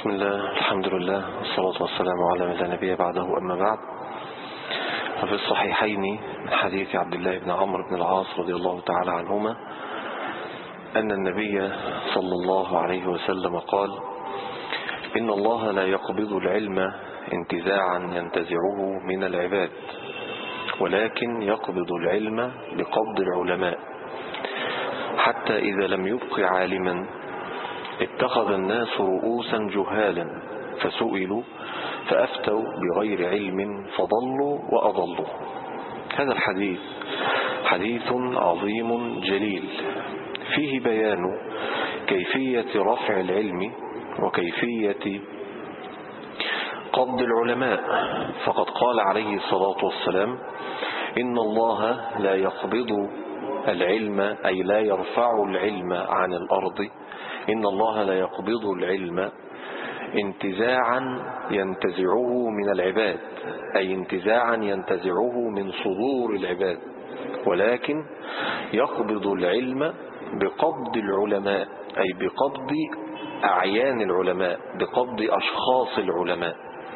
بسم الله الحمد لله والصلاة والسلام على من لا نبي بعده أما بعد ففي الصحيحين من حديث عبد الله بن عمرو بن العاص رضي الله تعالى عنهما أن النبي صلى الله عليه وسلم قال إن الله لا يقبض العلم انتزاعا ينتزعه من العباد ولكن يقبض العلم بقبض العلماء حتى إذا لم يبق عالما اتخذ الناس رؤوسا جهالا فسئلوا فأفتوا بغير علم فضلوا وأضلوا هذا الحديث حديث عظيم جليل فيه بيان كيفية رفع العلم وكيفية قبض العلماء فقد قال عليه الصلاة والسلام إن الله لا يقبض العلم أي لا يرفع العلم عن الأرض إن الله لا يقبض العلم انتزاعا ينتزعه من العباد أي انتزاعا ينتزعه من صدور العباد ولكن يقبض العلم بقبض العلماء أي بقبض أعيان العلماء بقبض أشخاص العلماء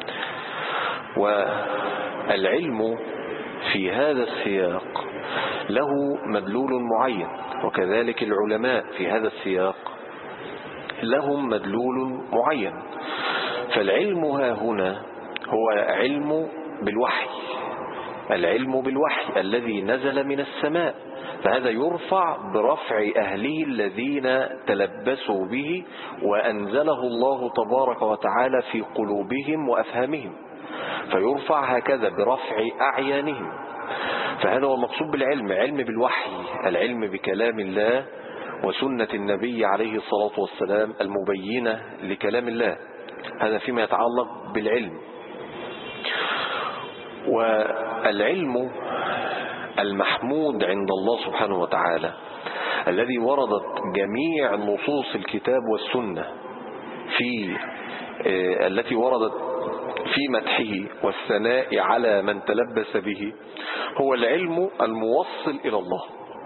والعلم في هذا السياق له مدلول معين وكذلك العلماء في هذا السياق لهم مدلول معين فالعلم ها هنا هو علم بالوحي العلم بالوحي الذي نزل من السماء فهذا يرفع برفع أهله الذين تلبسوا به وأنزله الله تبارك وتعالى في قلوبهم وأفهامهم فيرفع هكذا برفع أعيانهم فهذا هو المقصود بالعلم علم بالوحي العلم بكلام الله وسنة النبي عليه الصلاة والسلام المبينة لكلام الله هذا فيما يتعلق بالعلم والعلم المحمود عند الله سبحانه وتعالى الذي وردت جميع نصوص الكتاب والسنة في التي وردت في مدحه والثناء على من تلبس به هو العلم الموصل إلى الله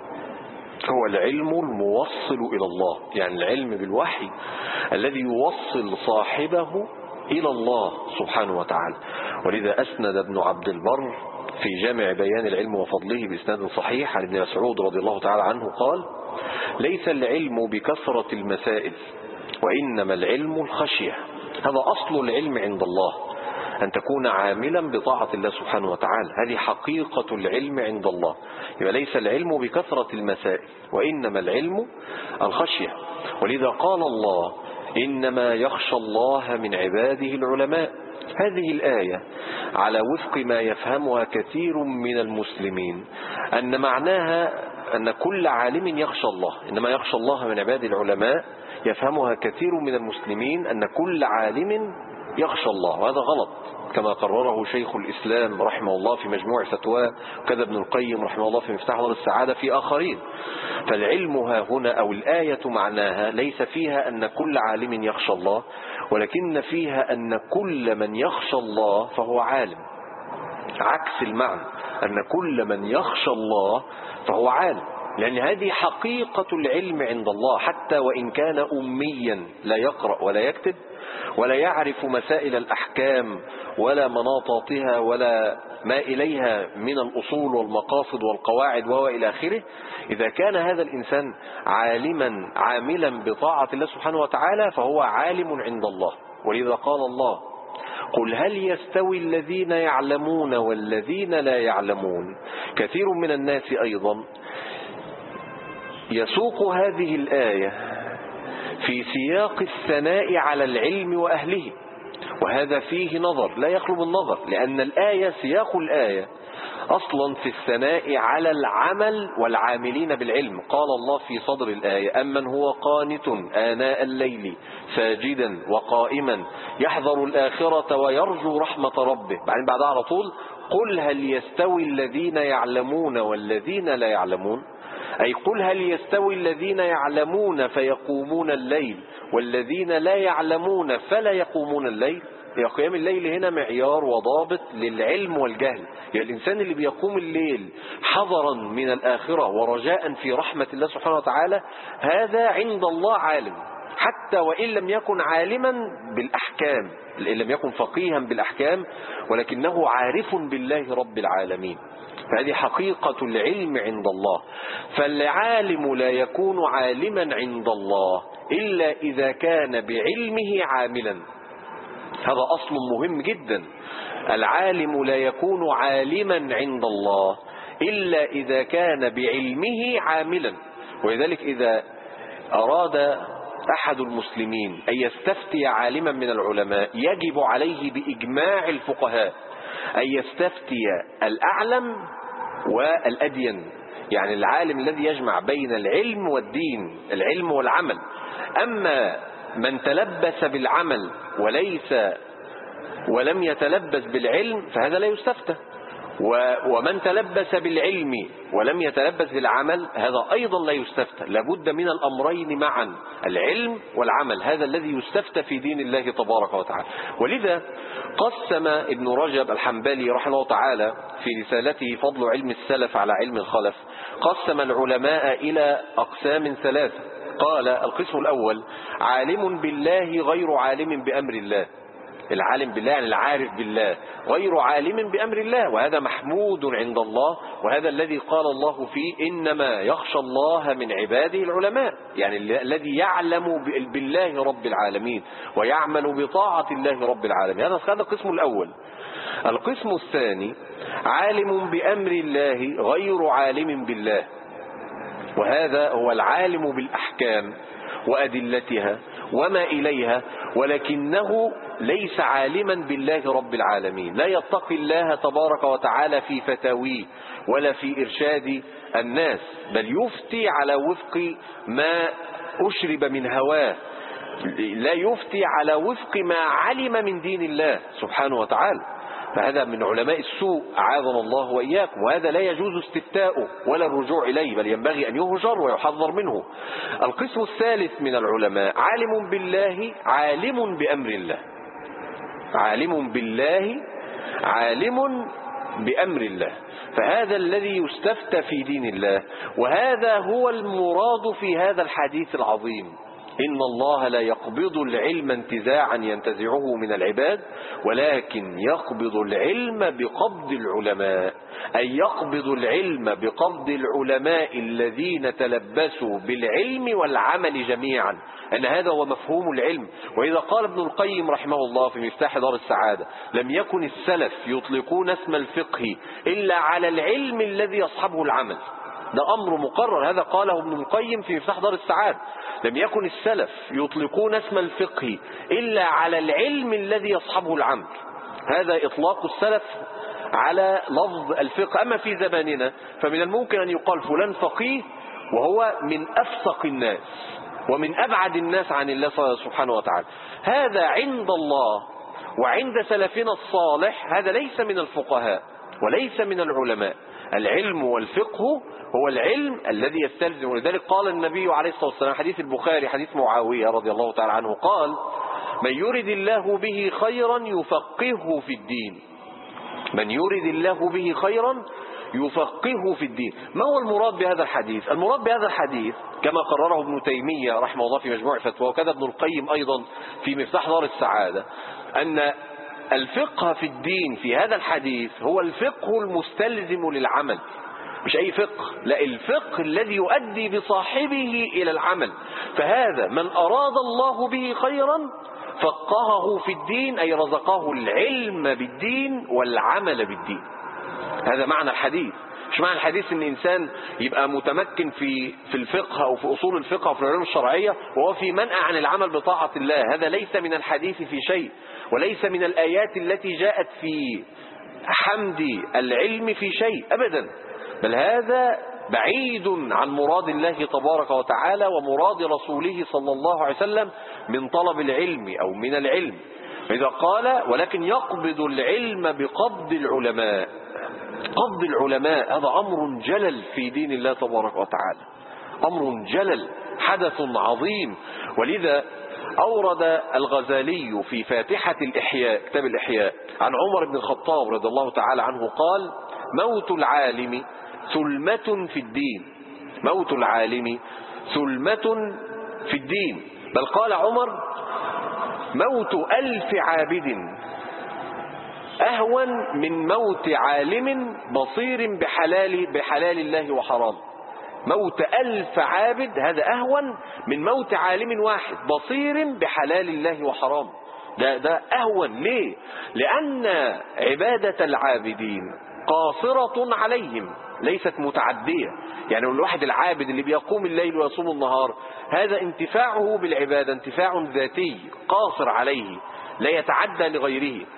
هو العلم الموصل إلى الله يعني العلم بالوحي الذي يوصل صاحبه إلى الله سبحانه وتعالى ولذا أسند ابن عبد البر في جامع بيان العلم وفضله بإسناد صحيح عن ابن مسعود رضي الله تعالى عنه قال ليس العلم بكثرة المسائل وإنما العلم الخشية هذا أصل العلم عند الله أن تكون عاملا بطاعة الله سبحانه وتعالى هذه حقيقة العلم عند الله يبقى ليس العلم بكثرة المسائل وإنما العلم الخشية ولذا قال الله إنما يخشى الله من عباده العلماء هذه الآية على وفق ما يفهمها كثير من المسلمين أن معناها أن كل عالم يخشى الله إنما يخشى الله من عباد العلماء يفهمها كثير من المسلمين أن كل عالم يخشى الله وهذا غلط كما قرره شيخ الإسلام رحمه الله في مجموع فتواه وكذا ابن القيم رحمه الله في مفتاح دار السعادة في آخرين فالعلم ها هنا أو الآية معناها ليس فيها أن كل عالم يخشى الله ولكن فيها أن كل من يخشى الله فهو عالم عكس المعنى أن كل من يخشى الله فهو عالم لأن هذه حقيقة العلم عند الله حتى وإن كان أميا لا يقرأ ولا يكتب ولا يعرف مسائل الأحكام ولا مناطاتها ولا ما إليها من الأصول والمقاصد والقواعد وإلى آخره إذا كان هذا الإنسان عالما عاملا بطاعة الله سبحانه وتعالى فهو عالم عند الله ولذا قال الله قل هل يستوي الذين يعلمون والذين لا يعلمون كثير من الناس أيضا يسوق هذه الآية في سياق الثناء على العلم وأهله وهذا فيه نظر لا يخلو النظر لأن الآية سياق الآية أصلا في الثناء على العمل والعاملين بالعلم قال الله في صدر الآية أمن هو قانت آناء الليل ساجدا وقائما يحذر الآخرة ويرجو رحمة ربه بعدين بعدها على طول قل هل يستوي الذين يعلمون والذين لا يعلمون أي قل هل يستوي الذين يعلمون فيقومون الليل والذين لا يعلمون فلا يقومون الليل يا قيام الليل هنا معيار وضابط للعلم والجهل يعني الإنسان اللي بيقوم الليل حذرا من الآخرة ورجاء في رحمة الله سبحانه وتعالى هذا عند الله عالم حتى وإن لم يكن عالما بالأحكام إن لم يكن فقيها بالأحكام ولكنه عارف بالله رب العالمين فهذه حقيقة العلم عند الله فالعالم لا يكون عالما عند الله إلا إذا كان بعلمه عاملا هذا أصل مهم جدا العالم لا يكون عالما عند الله إلا إذا كان بعلمه عاملا ولذلك إذا أراد أحد المسلمين أن يستفتي عالما من العلماء يجب عليه بإجماع الفقهاء أن يستفتي الأعلم والأدين يعني العالم الذي يجمع بين العلم والدين العلم والعمل أما من تلبس بالعمل وليس ولم يتلبس بالعلم فهذا لا يستفتى ومن تلبس بالعلم ولم يتلبس بالعمل هذا أيضا لا يستفتى لابد من الأمرين معا العلم والعمل هذا الذي يستفتى في دين الله تبارك وتعالى ولذا قسم ابن رجب الحنبلي رحمه الله تعالى في رسالته فضل علم السلف على علم الخلف قسم العلماء إلى أقسام ثلاثة قال القسم الأول عالم بالله غير عالم بأمر الله العالم بالله يعني العارف بالله غير عالم بأمر الله وهذا محمود عند الله وهذا الذي قال الله فيه إنما يخشى الله من عباده العلماء يعني الذي يعلم بالله رب العالمين ويعمل بطاعة الله رب العالمين هذا هذا القسم الأول القسم الثاني عالم بأمر الله غير عالم بالله وهذا هو العالم بالأحكام وأدلتها وما إليها ولكنه ليس عالما بالله رب العالمين لا يتقي الله تبارك وتعالى في فتاويه ولا في إرشاد الناس بل يفتي على وفق ما أشرب من هواه لا يفتي على وفق ما علم من دين الله سبحانه وتعالى فهذا من علماء السوء أعاذنا الله وإياكم وهذا لا يجوز استفتاؤه ولا الرجوع إليه بل ينبغي أن يهجر ويحذر منه القسم الثالث من العلماء عالم بالله عالم بأمر الله عالم بالله عالم بأمر الله فهذا الذي يستفتى في دين الله وهذا هو المراد في هذا الحديث العظيم إن الله لا يقبض العلم انتزاعا ينتزعه من العباد ولكن يقبض العلم بقبض العلماء أي يقبض العلم بقبض العلماء الذين تلبسوا بالعلم والعمل جميعا أن هذا هو مفهوم العلم وإذا قال ابن القيم رحمه الله في مفتاح دار السعادة لم يكن السلف يطلقون اسم الفقه إلا على العلم الذي يصحبه العمل ده أمر مقرر هذا قاله ابن القيم في مفتاح دار السعادة لم يكن السلف يطلقون اسم الفقه إلا على العلم الذي يصحبه العمل هذا إطلاق السلف على لفظ الفقه أما في زماننا فمن الممكن أن يقال فلان فقيه وهو من أفسق الناس ومن أبعد الناس عن الله سبحانه وتعالى هذا عند الله وعند سلفنا الصالح هذا ليس من الفقهاء وليس من العلماء العلم والفقه هو العلم الذي يستلزم ولذلك قال النبي عليه الصلاة والسلام حديث البخاري حديث معاوية رضي الله تعالى عنه قال من يرد الله به خيرا يفقهه في الدين من يرد الله به خيرا يفقهه في الدين ما هو المراد بهذا الحديث المراد بهذا الحديث كما قرره ابن تيمية رحمه الله في مجموع فتوى وكذا ابن القيم أيضا في مفتاح دار السعادة أن الفقه في الدين في هذا الحديث هو الفقه المستلزم للعمل مش أي فقه لا الفقه الذي يؤدي بصاحبه إلى العمل فهذا من أراد الله به خيرا فقهه في الدين أي رزقه العلم بالدين والعمل بالدين هذا معنى الحديث مش معنى الحديث ان انسان يبقى متمكن في في الفقه او في اصول الفقه وفي العلوم الشرعيه وهو في منع عن العمل بطاعه الله هذا ليس من الحديث في شيء وليس من الايات التي جاءت في حمد العلم في شيء ابدا بل هذا بعيد عن مراد الله تبارك وتعالى ومراد رسوله صلى الله عليه وسلم من طلب العلم أو من العلم إذا قال ولكن يقبض العلم بقبض العلماء قبض العلماء هذا أمر جلل في دين الله تبارك وتعالى أمر جلل حدث عظيم ولذا أورد الغزالي في فاتحة الإحياء كتاب الإحياء عن عمر بن الخطاب رضي الله تعالى عنه قال موت العالم ثلمة في الدين موت العالم ثلمة في الدين بل قال عمر موت ألف عابد أهون من موت عالم بصير بحلال, بحلال الله وحرام موت ألف عابد هذا أهون من موت عالم واحد بصير بحلال الله وحرام ده, ده أهون ليه لأن عبادة العابدين قاصرة عليهم ليست متعدية يعني الواحد العابد اللي بيقوم الليل ويصوم النهار هذا انتفاعه بالعبادة انتفاع ذاتي قاصر عليه لا يتعدى لغيره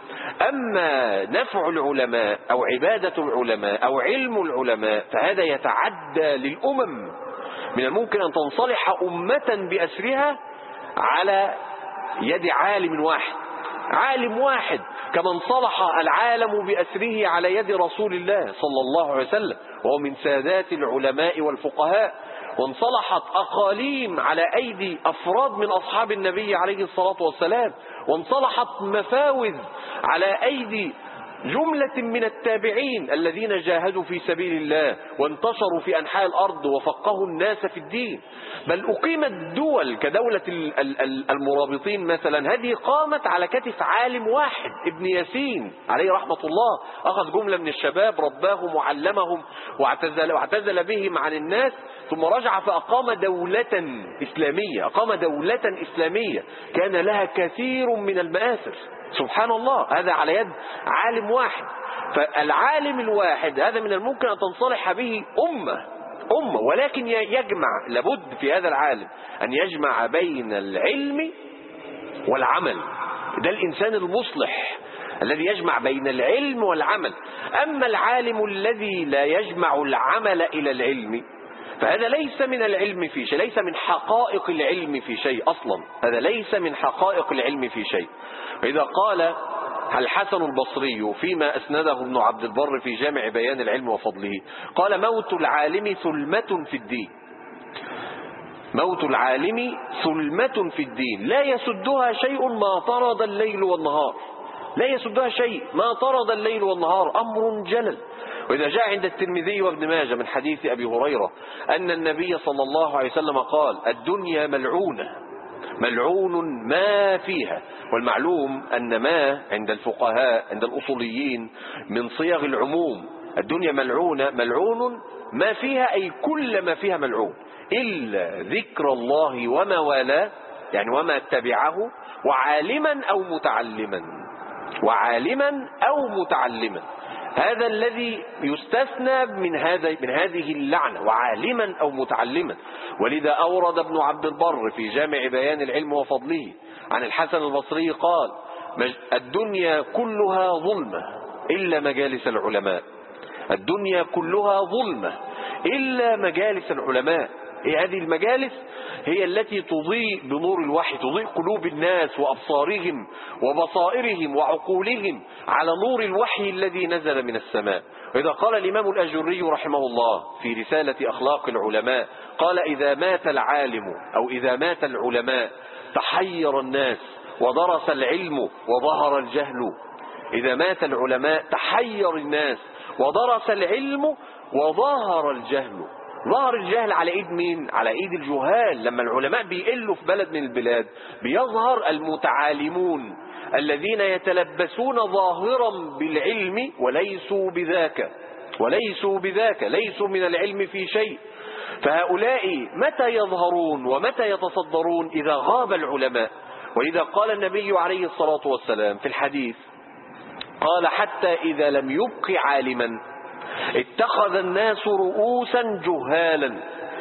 أما نفع العلماء أو عبادة العلماء أو علم العلماء فهذا يتعدى للأمم من الممكن أن تنصلح أمة بأسرها على يد عالم واحد عالم واحد كما انصلح العالم بأسره على يد رسول الله صلى الله عليه وسلم وهو من سادات العلماء والفقهاء وانصلحت أقاليم على أيدي أفراد من أصحاب النبي عليه الصلاة والسلام وانصلحت مفاوز على أيدي جملة من التابعين الذين جاهدوا في سبيل الله وانتشروا في أنحاء الأرض وفقهوا الناس في الدين بل أقيمت دول كدولة المرابطين مثلا هذه قامت على كتف عالم واحد ابن ياسين عليه رحمة الله أخذ جملة من الشباب رباهم وعلمهم واعتزل, واعتزل بهم عن الناس ثم رجع فأقام دولة إسلامية أقام دولة إسلامية كان لها كثير من المآثر سبحان الله هذا على يد عالم واحد فالعالم الواحد هذا من الممكن أن تنصلح به أمة أمة ولكن يجمع لابد في هذا العالم أن يجمع بين العلم والعمل ده الإنسان المصلح الذي يجمع بين العلم والعمل أما العالم الذي لا يجمع العمل إلى العلم فهذا ليس من العلم في شيء ليس من حقائق العلم في شيء أصلا هذا ليس من حقائق العلم في شيء فإذا قال الحسن البصري فيما أسنده ابن عبد البر في جامع بيان العلم وفضله قال موت العالم ثلمة في الدين موت العالم ثلمة في الدين لا يسدها شيء ما طرد الليل والنهار لا يسدها شيء ما طرد الليل والنهار أمر جلل وإذا جاء عند الترمذي وابن ماجه من حديث أبي هريرة أن النبي صلى الله عليه وسلم قال الدنيا ملعونة ملعون ما فيها والمعلوم أن ما عند الفقهاء عند الأصوليين من صيغ العموم الدنيا ملعونة ملعون ما فيها أي كل ما فيها ملعون إلا ذكر الله وما والاه يعني وما اتبعه وعالما أو متعلما وعالما أو متعلما هذا الذي يستثنى من هذا من هذه اللعنة وعالما أو متعلما ولذا أورد ابن عبد البر في جامع بيان العلم وفضله عن الحسن البصري قال الدنيا كلها ظلمة إلا مجالس العلماء الدنيا كلها ظلمة إلا مجالس العلماء هي هذه المجالس هي التي تضيء بنور الوحي تضيء قلوب الناس وأبصارهم وبصائرهم وعقولهم على نور الوحي الذي نزل من السماء وإذا قال الإمام الأجري رحمه الله في رسالة أخلاق العلماء قال إذا مات العالم أو إذا مات العلماء تحير الناس ودرس العلم وظهر الجهل إذا مات العلماء تحير الناس ودرس العلم وظهر الجهل ظهر الجهل على ايد مين على ايد الجهال لما العلماء بيقلوا في بلد من البلاد بيظهر المتعالمون الذين يتلبسون ظاهرا بالعلم وليسوا بذاك وليسوا بذاك ليسوا من العلم في شيء فهؤلاء متى يظهرون ومتى يتصدرون إذا غاب العلماء ولذا قال النبي عليه الصلاة والسلام في الحديث قال حتى إذا لم يبق عالما اتخذ الناس رؤوسا جهالا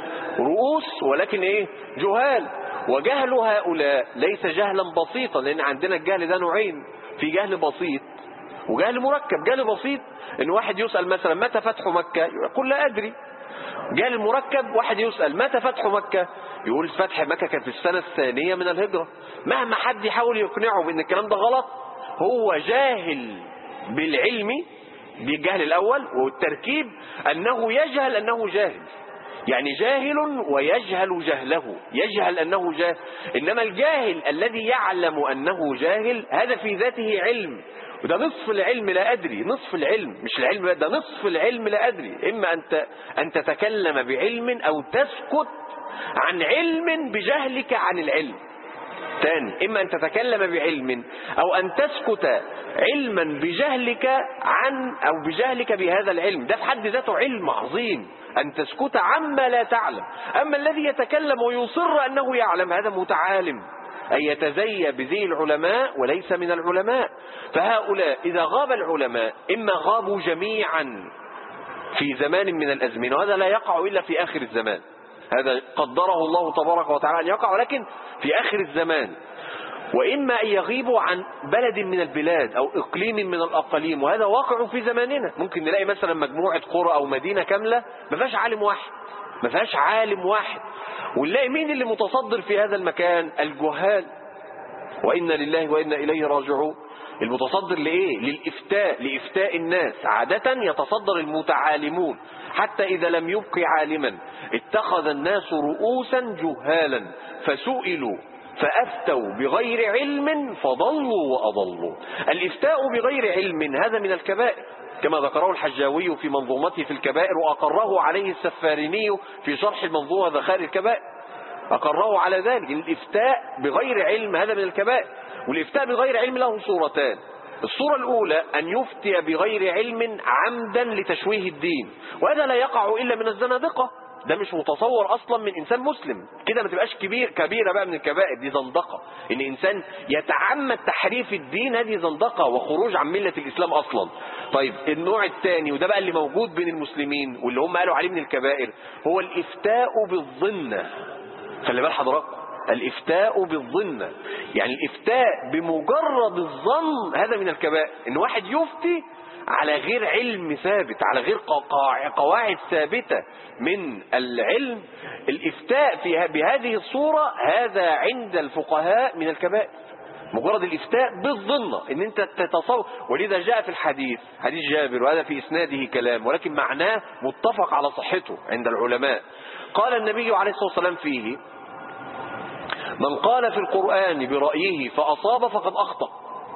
رؤوس ولكن ايه جهال وجهل هؤلاء ليس جهلا بسيطا لان عندنا الجهل ده نوعين في جهل بسيط وجهل مركب جهل بسيط ان واحد يسأل مثلا متى فتح مكة يقول لا ادري جهل مركب واحد يسأل متى فتح مكة يقول فتح مكة كان في السنة الثانية من الهجرة مهما حد يحاول يقنعه بان الكلام ده غلط هو جاهل بالعلم بالجهل الأول والتركيب أنه يجهل أنه جاهل يعني جاهل ويجهل جهله يجهل أنه جاهل إنما الجاهل الذي يعلم أنه جاهل هذا في ذاته علم وده نصف العلم لا أدري نصف العلم مش العلم ده نصف العلم لا أدري إما أن أن تتكلم بعلم أو تسكت عن علم بجهلك عن العلم تاني إما أن تتكلم بعلم أو أن تسكت علما بجهلك عن أو بجهلك بهذا العلم ده في حد ذاته علم عظيم أن تسكت عما لا تعلم أما الذي يتكلم ويصر أنه يعلم هذا متعالم أن يتزي بزي العلماء وليس من العلماء فهؤلاء إذا غاب العلماء إما غابوا جميعا في زمان من الأزمنة وهذا لا يقع إلا في آخر الزمان هذا قدره الله تبارك وتعالى أن يقع ولكن في آخر الزمان وإما أن يغيبوا عن بلد من البلاد أو إقليم من الأقاليم وهذا واقع في زماننا ممكن نلاقي مثلا مجموعة قرى أو مدينة كاملة ما فيهاش عالم واحد ما فيهاش عالم واحد ونلاقي مين اللي متصدر في هذا المكان الجهال وإنا لله وإنا إليه راجعون المتصدر لإيه للإفتاء لإفتاء الناس عادة يتصدر المتعالمون حتى إذا لم يبق عالما اتخذ الناس رؤوسا جهالا فسئلوا فأفتوا بغير علم فضلوا وأضلوا الإفتاء بغير علم هذا من الكبائر كما ذكره الحجاوي في منظومته في الكبائر وأقره عليه السفاريني في شرح المنظومة ذخائر الكبائر أقره على ذلك الإفتاء بغير علم هذا من الكبائر والإفتاء بغير علم له صورتان الصورة الأولى أن يفتي بغير علم عمدا لتشويه الدين وهذا لا يقع إلا من الزنادقة ده مش متصور اصلا من انسان مسلم كده ما تبقاش كبير كبيره بقى من الكبائر دي زندقه ان انسان يتعمد تحريف الدين هذه زندقه وخروج عن مله الاسلام اصلا طيب النوع الثاني وده بقى اللي موجود بين المسلمين واللي هم قالوا عليه من الكبائر هو الافتاء بالظن خلي بال حضراتكم الإفتاء بالظن يعني الإفتاء بمجرد الظن هذا من الكبائر إن واحد يفتي على غير علم ثابت على غير قواعد ثابتة من العلم الإفتاء في بهذه الصورة هذا عند الفقهاء من الكبائر مجرد الإفتاء بالظنة ان انت تتصور ولذا جاء في الحديث حديث جابر وهذا في إسناده كلام ولكن معناه متفق على صحته عند العلماء قال النبي عليه الصلاة والسلام فيه من قال في القرآن برأيه فأصاب فقد أخطأ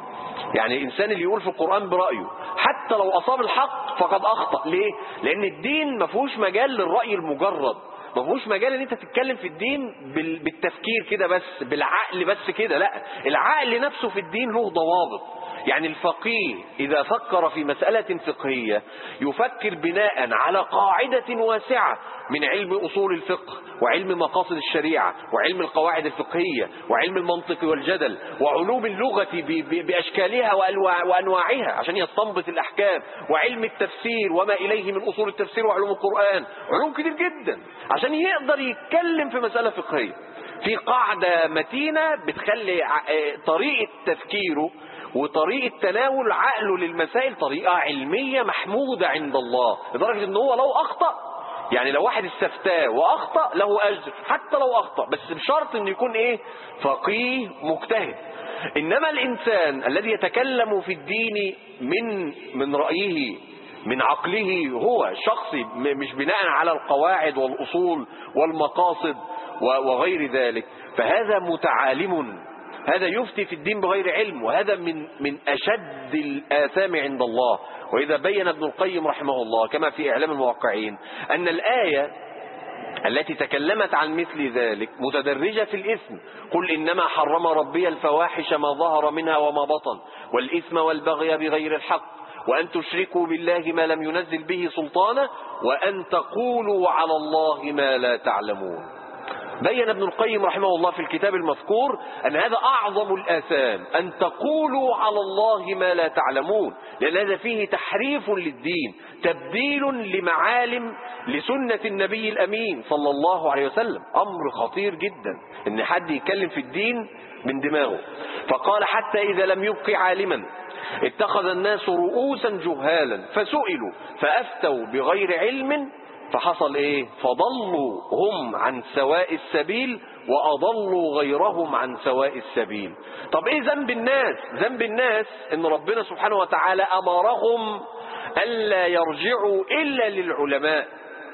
يعني الإنسان اللي يقول في القرآن برأيه حتى لو أصاب الحق فقد أخطأ ليه؟ لأن الدين ما فيهوش مجال للرأي المجرد ما فيهوش مجال ان انت تتكلم في الدين بالتفكير كده بس بالعقل بس كده لا العقل نفسه في الدين له ضوابط يعني الفقيه إذا فكر في مسألة فقهية يفكر بناء على قاعدة واسعة من علم أصول الفقه وعلم مقاصد الشريعة وعلم القواعد الفقهية وعلم المنطق والجدل وعلوم اللغة بأشكالها وأنواعها عشان يستنبط الأحكام وعلم التفسير وما إليه من أصول التفسير وعلوم القرآن علوم كتير جدا عشان يقدر يتكلم في مسألة فقهية في قاعدة متينة بتخلي طريقة تفكيره وطريقة تناول عقله للمسائل طريقة علمية محمودة عند الله لدرجة ان هو لو اخطأ يعني لو واحد استفتاه واخطأ له اجر حتى لو اخطأ بس بشرط انه يكون ايه فقيه مجتهد انما الانسان الذي يتكلم في الدين من من رأيه من عقله هو شخصي مش بناء على القواعد والأصول والمقاصد وغير ذلك فهذا متعالم هذا يفتي في الدين بغير علم وهذا من من أشد الآثام عند الله وإذا بين ابن القيم رحمه الله كما في إعلام الموقعين أن الآية التي تكلمت عن مثل ذلك متدرجة في الإثم قل إنما حرم ربي الفواحش ما ظهر منها وما بطن والإثم والبغي بغير الحق وأن تشركوا بالله ما لم ينزل به سلطانا وأن تقولوا على الله ما لا تعلمون بين ابن القيم رحمه الله في الكتاب المذكور أن هذا أعظم الآثام أن تقولوا على الله ما لا تعلمون لأن هذا فيه تحريف للدين تبديل لمعالم لسنة النبي الأمين صلى الله عليه وسلم أمر خطير جدا أن حد يتكلم في الدين من دماغه فقال حتى إذا لم يبق عالما اتخذ الناس رؤوسا جهالا فسئلوا فأفتوا بغير علم فحصل ايه فضلوا هم عن سواء السبيل واضلوا غيرهم عن سواء السبيل طب ايه ذنب الناس ذنب الناس ان ربنا سبحانه وتعالى امرهم الا يرجعوا الا للعلماء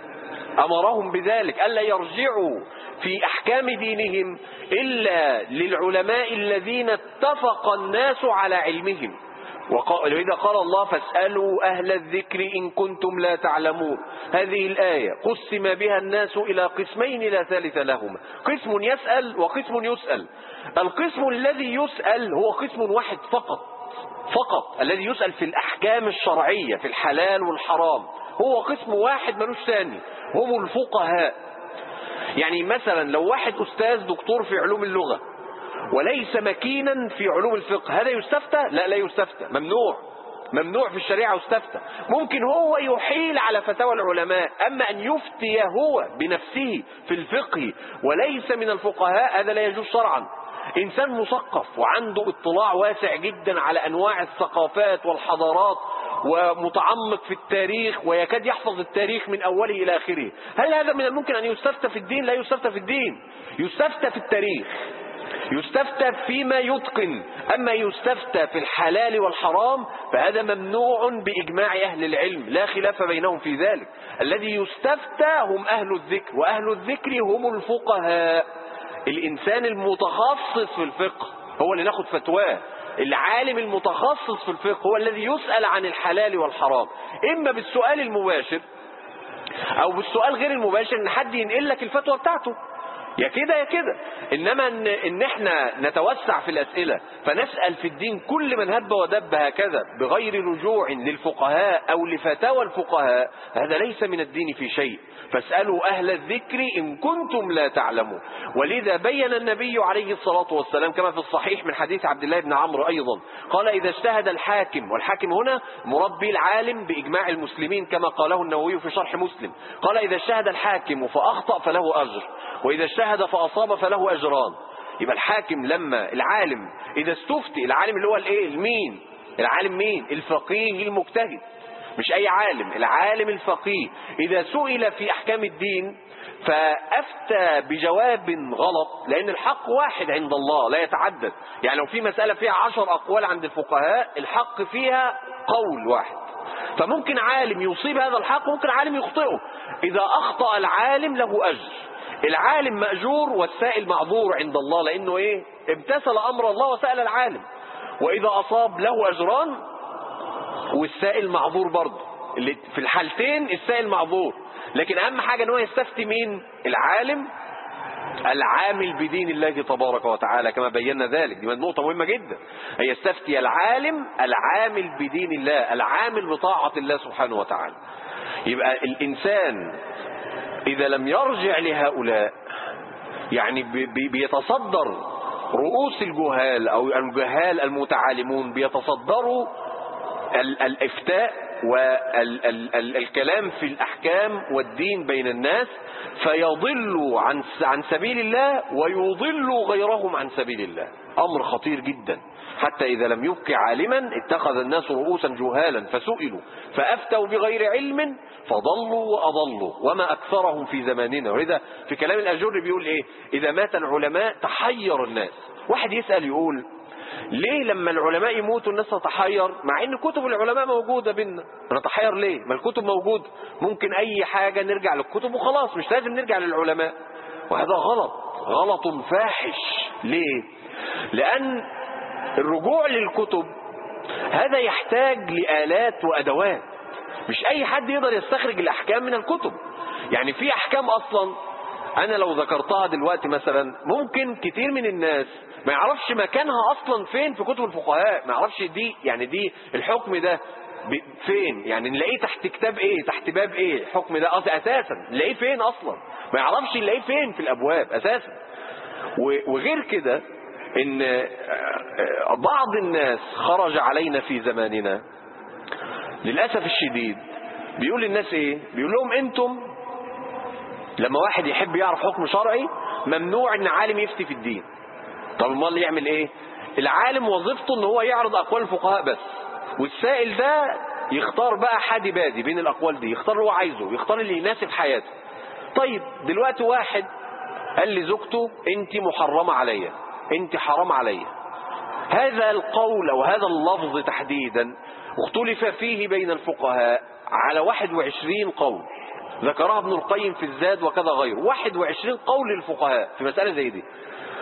امرهم بذلك الا يرجعوا في احكام دينهم الا للعلماء الذين اتفق الناس على علمهم وإذا قال الله فاسألوا أهل الذكر إن كنتم لا تعلمون هذه الآية قسم بها الناس إلى قسمين لا ثالث لهما قسم يسأل وقسم يسأل القسم الذي يسأل هو قسم واحد فقط فقط الذي يسأل في الأحكام الشرعية في الحلال والحرام هو قسم واحد ملوش ثاني هم الفقهاء يعني مثلا لو واحد أستاذ دكتور في علوم اللغة وليس مكينا في علوم الفقه هذا يستفتى لا لا يستفتى ممنوع ممنوع في الشريعة يستفتى ممكن هو يحيل على فتاوى العلماء أما أن يفتي هو بنفسه في الفقه وليس من الفقهاء هذا لا يجوز شرعا إنسان مثقف وعنده اطلاع واسع جدا على أنواع الثقافات والحضارات ومتعمق في التاريخ ويكاد يحفظ التاريخ من أوله إلى آخره هل هذا من الممكن أن يستفتى في الدين لا يستفتى في الدين يستفتى في التاريخ يستفتى فيما يتقن أما يستفتى في الحلال والحرام فهذا ممنوع بإجماع أهل العلم لا خلاف بينهم في ذلك الذي يستفتى هم أهل الذكر وأهل الذكر هم الفقهاء الإنسان المتخصص في الفقه هو اللي ناخد فتواه العالم المتخصص في الفقه هو الذي يسأل عن الحلال والحرام إما بالسؤال المباشر أو بالسؤال غير المباشر إن حد ينقل لك الفتوى بتاعته يا كده يا كده انما ان, إن احنا نتوسع في الاسئله فنسال في الدين كل من هب ودب هكذا بغير رجوع للفقهاء او لفتاوى الفقهاء هذا ليس من الدين في شيء فاسالوا اهل الذكر ان كنتم لا تعلمون ولذا بين النبي عليه الصلاه والسلام كما في الصحيح من حديث عبد الله بن عمرو ايضا قال اذا اجتهد الحاكم والحاكم هنا مربي العالم باجماع المسلمين كما قاله النووي في شرح مسلم قال اذا اجتهد الحاكم فاخطا فله اجر واذا اجتهد فأصاب فله أجران يبقى الحاكم لما العالم إذا استفتي العالم اللي هو الايه المين العالم مين الفقيه المجتهد مش أي عالم العالم الفقيه إذا سئل في أحكام الدين فأفتى بجواب غلط لأن الحق واحد عند الله لا يتعدد يعني لو في مسألة فيها عشر أقوال عند الفقهاء الحق فيها قول واحد فممكن عالم يصيب هذا الحق ممكن عالم يخطئه إذا أخطأ العالم له أجر العالم مأجور والسائل معذور عند الله لأنه إيه امتثل أمر الله وسأل العالم وإذا أصاب له أجران والسائل معذور برضه اللي في الحالتين السائل معذور لكن أهم حاجة أنه يستفتي مين العالم العامل بدين الله تبارك وتعالى كما بينا ذلك دي نقطة مهمة جدا أن يستفتي العالم العامل بدين الله العامل بطاعة الله سبحانه وتعالى يبقى الإنسان إذا لم يرجع لهؤلاء يعني بيتصدر رؤوس الجهال أو الجهال المتعالمون بيتصدروا الإفتاء والكلام في الأحكام والدين بين الناس فيضلوا عن عن سبيل الله ويضلوا غيرهم عن سبيل الله أمر خطير جدا حتى إذا لم يبق عالما اتخذ الناس رؤوسا جهالا فسئلوا فأفتوا بغير علم فضلوا وأضلوا وما أكثرهم في زماننا ولذا في كلام الأجر بيقول إيه إذا مات العلماء تحير الناس واحد يسأل يقول ليه لما العلماء يموتوا الناس تتحير مع ان كتب العلماء موجودة بينا نتحير ليه ما الكتب موجودة ممكن اي حاجة نرجع للكتب وخلاص مش لازم نرجع للعلماء وهذا غلط غلط فاحش ليه لان الرجوع للكتب هذا يحتاج لآلات وأدوات مش أي حد يقدر يستخرج الأحكام من الكتب يعني في أحكام أصلا أنا لو ذكرتها دلوقتي مثلا ممكن كتير من الناس ما يعرفش مكانها أصلا فين في كتب الفقهاء ما يعرفش دي يعني دي الحكم ده فين يعني نلاقيه تحت كتاب ايه تحت باب ايه الحكم ده أصلا اساسا نلاقيه فين اصلا ما يعرفش نلاقيه فين في الابواب اساسا وغير كده ان بعض الناس خرج علينا في زماننا للأسف الشديد بيقول للناس ايه بيقول لهم انتم لما واحد يحب يعرف حكم شرعي ممنوع ان عالم يفتي في الدين طب امال يعمل ايه العالم وظيفته ان هو يعرض اقوال الفقهاء بس والسائل ده يختار بقى حادي بادي بين الاقوال دي يختار اللي هو عايزه يختار اللي يناسب حياته طيب دلوقتي واحد قال لزوجته انت محرمه عليا انت حرام عليا هذا القول وهذا اللفظ تحديدا اختلف فيه بين الفقهاء على 21 قول ذكرها ابن القيم في الزاد وكذا غيره 21 قول للفقهاء في مسألة زي دي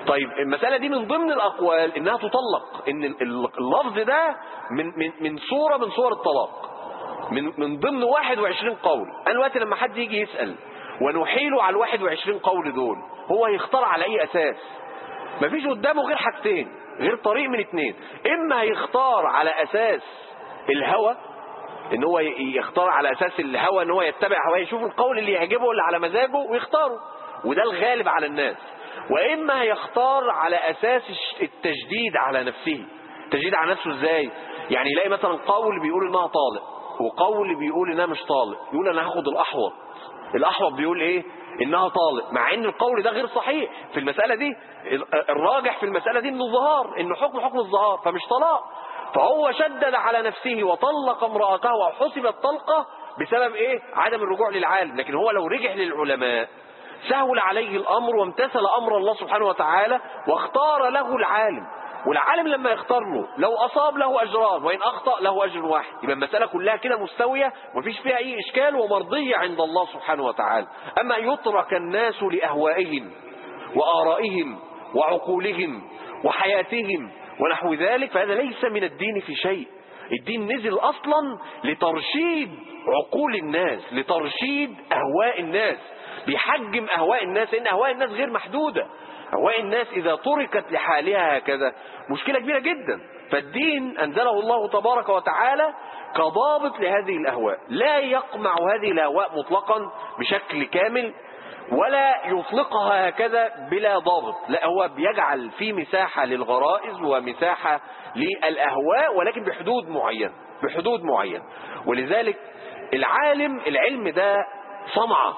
طيب المسألة دي من ضمن الأقوال إنها تطلق إن ال- ال- اللفظ ده من من من صورة من صور الطلاق من من ضمن 21 قول أنا دلوقتي لما حد يجي يسأل ونحيله على ال 21 قول دول هو هيختار على أي أساس مفيش قدامه غير حاجتين غير طريق من اتنين إما هيختار على أساس الهوى ان هو ي- يختار على اساس الهوى ان هو يتبع هواه يشوف القول اللي يعجبه اللي على مزاجه ويختاره وده الغالب على الناس واما يختار على اساس الش- التجديد على نفسه التجديد على نفسه ازاي يعني يلاقي مثلا قول بيقول انها طالق وقول بيقول انها مش طالق يقول انا هاخد الاحوط الاحوط بيقول ايه انها طالق مع ان القول ده غير صحيح في المساله دي ال- الراجح في المساله دي انه ظهار انه حكم حكم الظهار فمش طلاق فهو شدد على نفسه وطلق امرأته وحسبت طلقة بسبب ايه عدم الرجوع للعالم لكن هو لو رجع للعلماء سهل عليه الامر وامتثل امر الله سبحانه وتعالى واختار له العالم والعالم لما يختار له لو اصاب له اجران وان اخطا له اجر واحد يبقى المساله كلها كده مستويه ومفيش فيها اي اشكال ومرضيه عند الله سبحانه وتعالى اما يترك الناس لاهوائهم وارائهم وعقولهم وحياتهم ونحو ذلك فهذا ليس من الدين في شيء الدين نزل اصلا لترشيد عقول الناس لترشيد اهواء الناس بيحجم اهواء الناس لان اهواء الناس غير محدوده اهواء الناس اذا تركت لحالها هكذا مشكله كبيره جدا فالدين انزله الله تبارك وتعالى كضابط لهذه الاهواء لا يقمع هذه الاهواء مطلقا بشكل كامل ولا يطلقها هكذا بلا ضابط لا هو بيجعل في مساحة للغرائز ومساحة للأهواء ولكن بحدود معينة بحدود معينة ولذلك العالم العلم ده صنعة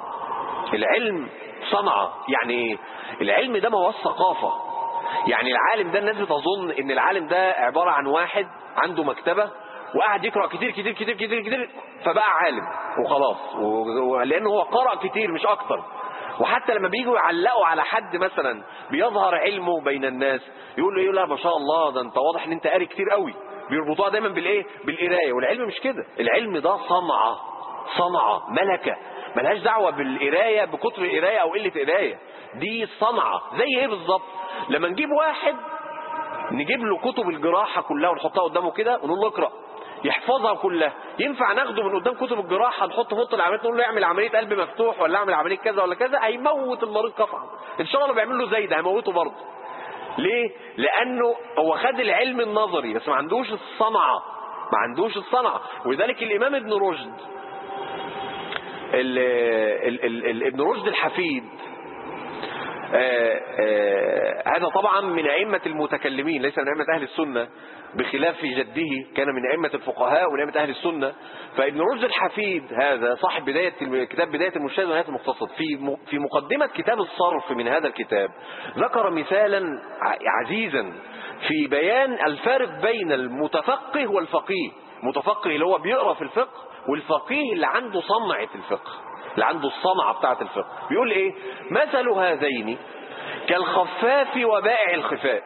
العلم صنعة يعني ايه العلم ده ما هو الثقافة يعني العالم ده الناس بتظن ان العالم ده عبارة عن واحد عنده مكتبة وقعد يقرأ كتير كتير كتير كتير كتير فبقى عالم وخلاص و- لأنه هو قرأ كتير مش أكتر وحتى لما بييجوا يعلقوا على حد مثلا بيظهر علمه بين الناس يقول له ايه لا ما شاء الله ده انت واضح ان انت قاري كتير قوي بيربطوها دايما بالايه بالقرايه والعلم مش كده العلم ده صنعه صنعه ملكه ملهاش دعوه بالقرايه بكتر القرايه او قله قرايه دي صنعه زي ايه بالظبط لما نجيب واحد نجيب له كتب الجراحة كلها ونحطها قدامه كده ونقول له اقرأ يحفظها كلها ينفع ناخده من قدام كتب الجراحة نحطه في اوضه العمليات نقول له اعمل عملية قلب مفتوح ولا اعمل عملية كذا ولا كذا هيموت المريض قطعا ان شاء الله لو بيعمل له زي ده هيموته برضه ليه؟ لأنه هو خد العلم النظري بس ما عندوش الصنعة ما عندوش الصنعة ولذلك الإمام ابن رشد ال ال ال ال ابن رشد الحفيد آه، آه، هذا طبعا من أئمة المتكلمين ليس من أئمة أهل السنة بخلاف جده كان من أئمة الفقهاء ومن أئمة أهل السنة فابن رشد الحفيد هذا صاحب بداية الم- كتاب بداية المجتهد ونهاية المقتصد في م- في مقدمة كتاب الصرف من هذا الكتاب ذكر مثالا ع- عزيزا في بيان الفارق بين المتفقه والفقيه متفقه اللي هو بيقرأ في الفقه والفقيه اللي عنده صنعة الفقه اللي عنده الصنعة بتاعة الفقه بيقول ايه مثل هذين كالخفاف وبائع الخفاف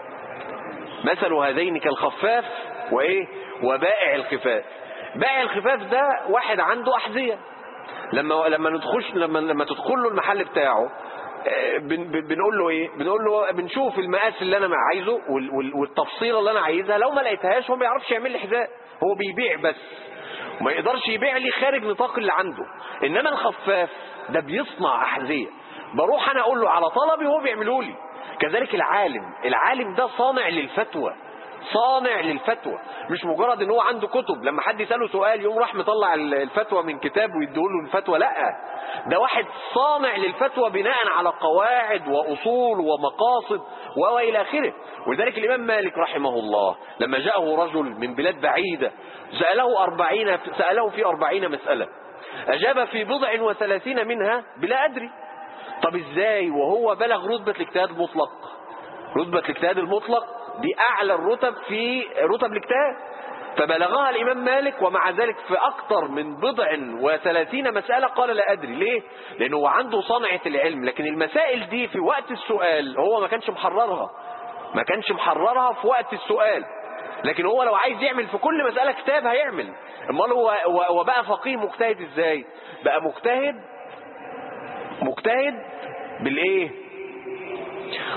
مثل هذين كالخفاف وايه وبائع الخفاف بائع الخفاف ده واحد عنده أحذية لما لما ندخلش لما لما تدخل له المحل بتاعه آه، بن بن- بنقول له ايه بنقول له بنشوف المقاس اللي انا عايزه وال- وال- والتفصيله اللي انا عايزها لو ما لقيتهاش هو ما بيعرفش يعمل لي حذاء هو بيبيع بس وما يقدرش يبيع لي خارج نطاق اللي عنده انما الخفاف ده بيصنع احذيه بروح انا اقول له على طلبي وهو بيعمله لي كذلك العالم العالم ده صانع للفتوى صانع للفتوى مش مجرد ان هو عنده كتب لما حد يساله سؤال يقوم راح مطلع الفتوى من كتاب ويديله الفتوى لا ده واحد صانع للفتوى بناء على قواعد واصول ومقاصد والى اخره ولذلك الامام مالك رحمه الله لما جاءه رجل من بلاد بعيده ساله أربعين ساله في أربعين مساله اجاب في بضع وثلاثين منها بلا ادري طب ازاي وهو بلغ رتبه الاجتهاد المطلق رتبة الاجتهاد المطلق دي أعلى الرتب في رتب الاجتهاد فبلغها الإمام مالك ومع ذلك في أكثر من بضع وثلاثين مسألة قال لا أدري ليه؟ لأنه هو عنده صنعة العلم لكن المسائل دي في وقت السؤال هو ما كانش محررها ما كانش محررها في وقت السؤال لكن هو لو عايز يعمل في كل مسألة كتاب هيعمل امال هو هو- هو بقى فقيه مجتهد ازاي بقى مجتهد مجتهد بالايه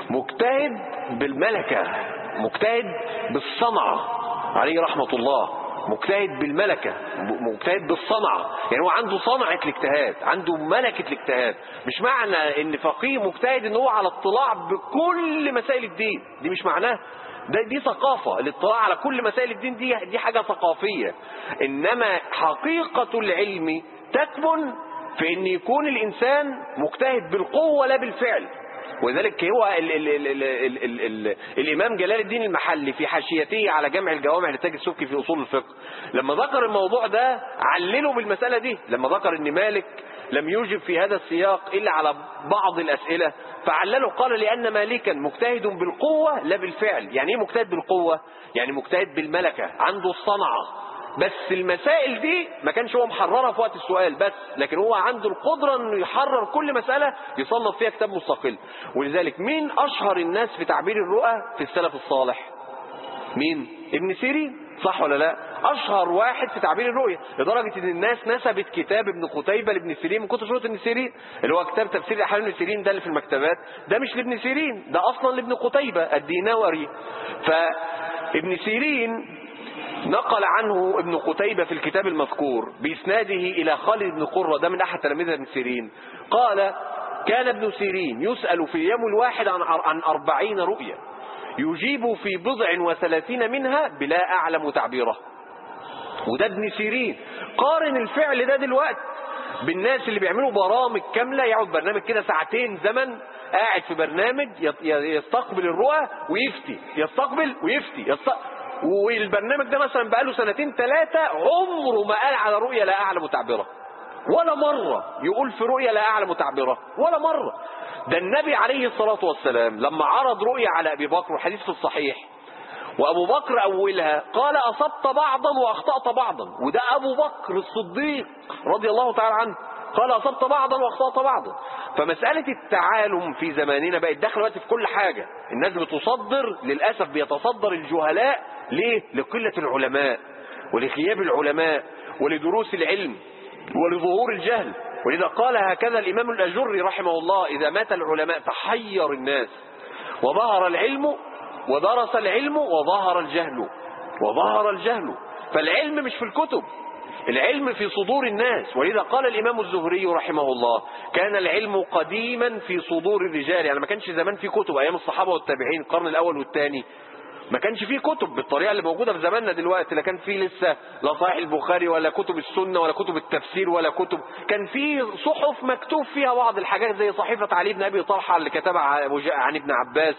مجتهد بالملكة مجتهد بالصنعة عليه رحمة الله مجتهد بالملكة مجتهد بالصنعة يعني هو عنده صنعة الاجتهاد عنده ملكة الاجتهاد مش معنى ان فقيه مجتهد ان هو على اطلاع بكل مسائل الدين دي مش معناه ده دي ثقافة الاطلاع على كل مسائل الدين دي دي حاجة ثقافية انما حقيقة العلم تكمن في ان يكون الانسان مجتهد بالقوة لا بالفعل ولذلك هو ال ال ال ال ال ال ال الإمام جلال الدين المحلي في حاشيته على جمع الجوامع لتاج السبكي في أصول الفقه لما ذكر الموضوع ده علله بالمسألة دي لما ذكر أن مالك لم يوجب في هذا السياق إلا على بعض الأسئلة فعلله قال لأن مالكا مجتهد بالقوة لا بالفعل يعني إيه مجتهد بالقوة يعني مجتهد بالملكة عنده الصنعة بس المسائل دي ما كانش هو محررها في وقت السؤال بس لكن هو عنده القدرة انه يحرر كل مسألة يصنف فيها كتاب مستقل ولذلك مين اشهر الناس في تعبير الرؤى في السلف الصالح مين ابن سيرين صح ولا لا اشهر واحد في تعبير الرؤية لدرجة ان الناس نسبت كتاب ابن قتيبة لابن سيرين من كتر شروط ابن سيرين اللي هو كتاب تفسير احلام ابن سيرين ده اللي في المكتبات ده مش لابن سيرين ده اصلا لابن قتيبة الدينوري فابن سيرين نقل عنه ابن قتيبة في الكتاب المذكور بإسناده إلى خالد بن قرة ده من أحد تلاميذ ابن سيرين قال كان ابن سيرين يسأل في اليوم الواحد عن عن أربعين رؤيا يجيب في بضع وثلاثين منها بلا أعلم تعبيره وده ابن سيرين قارن الفعل ده دلوقتي بالناس اللي بيعملوا برامج كاملة يقعد برنامج كده ساعتين زمن قاعد في برنامج يستقبل الرؤى ويفتي يستقبل ويفتي يستقبل والبرنامج ده مثلا بقاله سنتين ثلاثة عمره ما قال على رؤية لا أعلم تعبيرها ولا مرة يقول في رؤية لا أعلم تعبيرها ولا مرة ده النبي عليه الصلاة والسلام لما عرض رؤية على أبي بكر وحديث في الصحيح وأبو بكر أولها قال أصبت بعضا وأخطأت بعضا وده أبو بكر الصديق رضي الله تعالى عنه قال أصبت بعضا وأخطأت بعضا فمسألة التعالم في زماننا بقت داخله دلوقتي في كل حاجة الناس بتصدر للأسف بيتصدر الجهلاء ليه؟ لقلة العلماء ولغياب العلماء ولدروس العلم ولظهور الجهل ولذا قال هكذا الإمام الأجري رحمه الله إذا مات العلماء تحير الناس وظهر العلم ودرس العلم وظهر الجهل وظهر الجهل فالعلم مش في الكتب العلم في صدور الناس ولذا قال الإمام الزهري رحمه الله كان العلم قديما في صدور الرجال يعني ما كانش زمان في كتب أيام الصحابة والتابعين القرن الأول والثاني ما كانش فيه كتب بالطريقة اللي موجودة في زماننا دلوقتي لا كان فيه لسه لا صحيح البخاري ولا كتب السنة ولا كتب التفسير ولا كتب كان فيه صحف مكتوب فيها بعض الحاجات زي صحيفة علي بن أبي طلحة اللي كتبها عن ابن عباس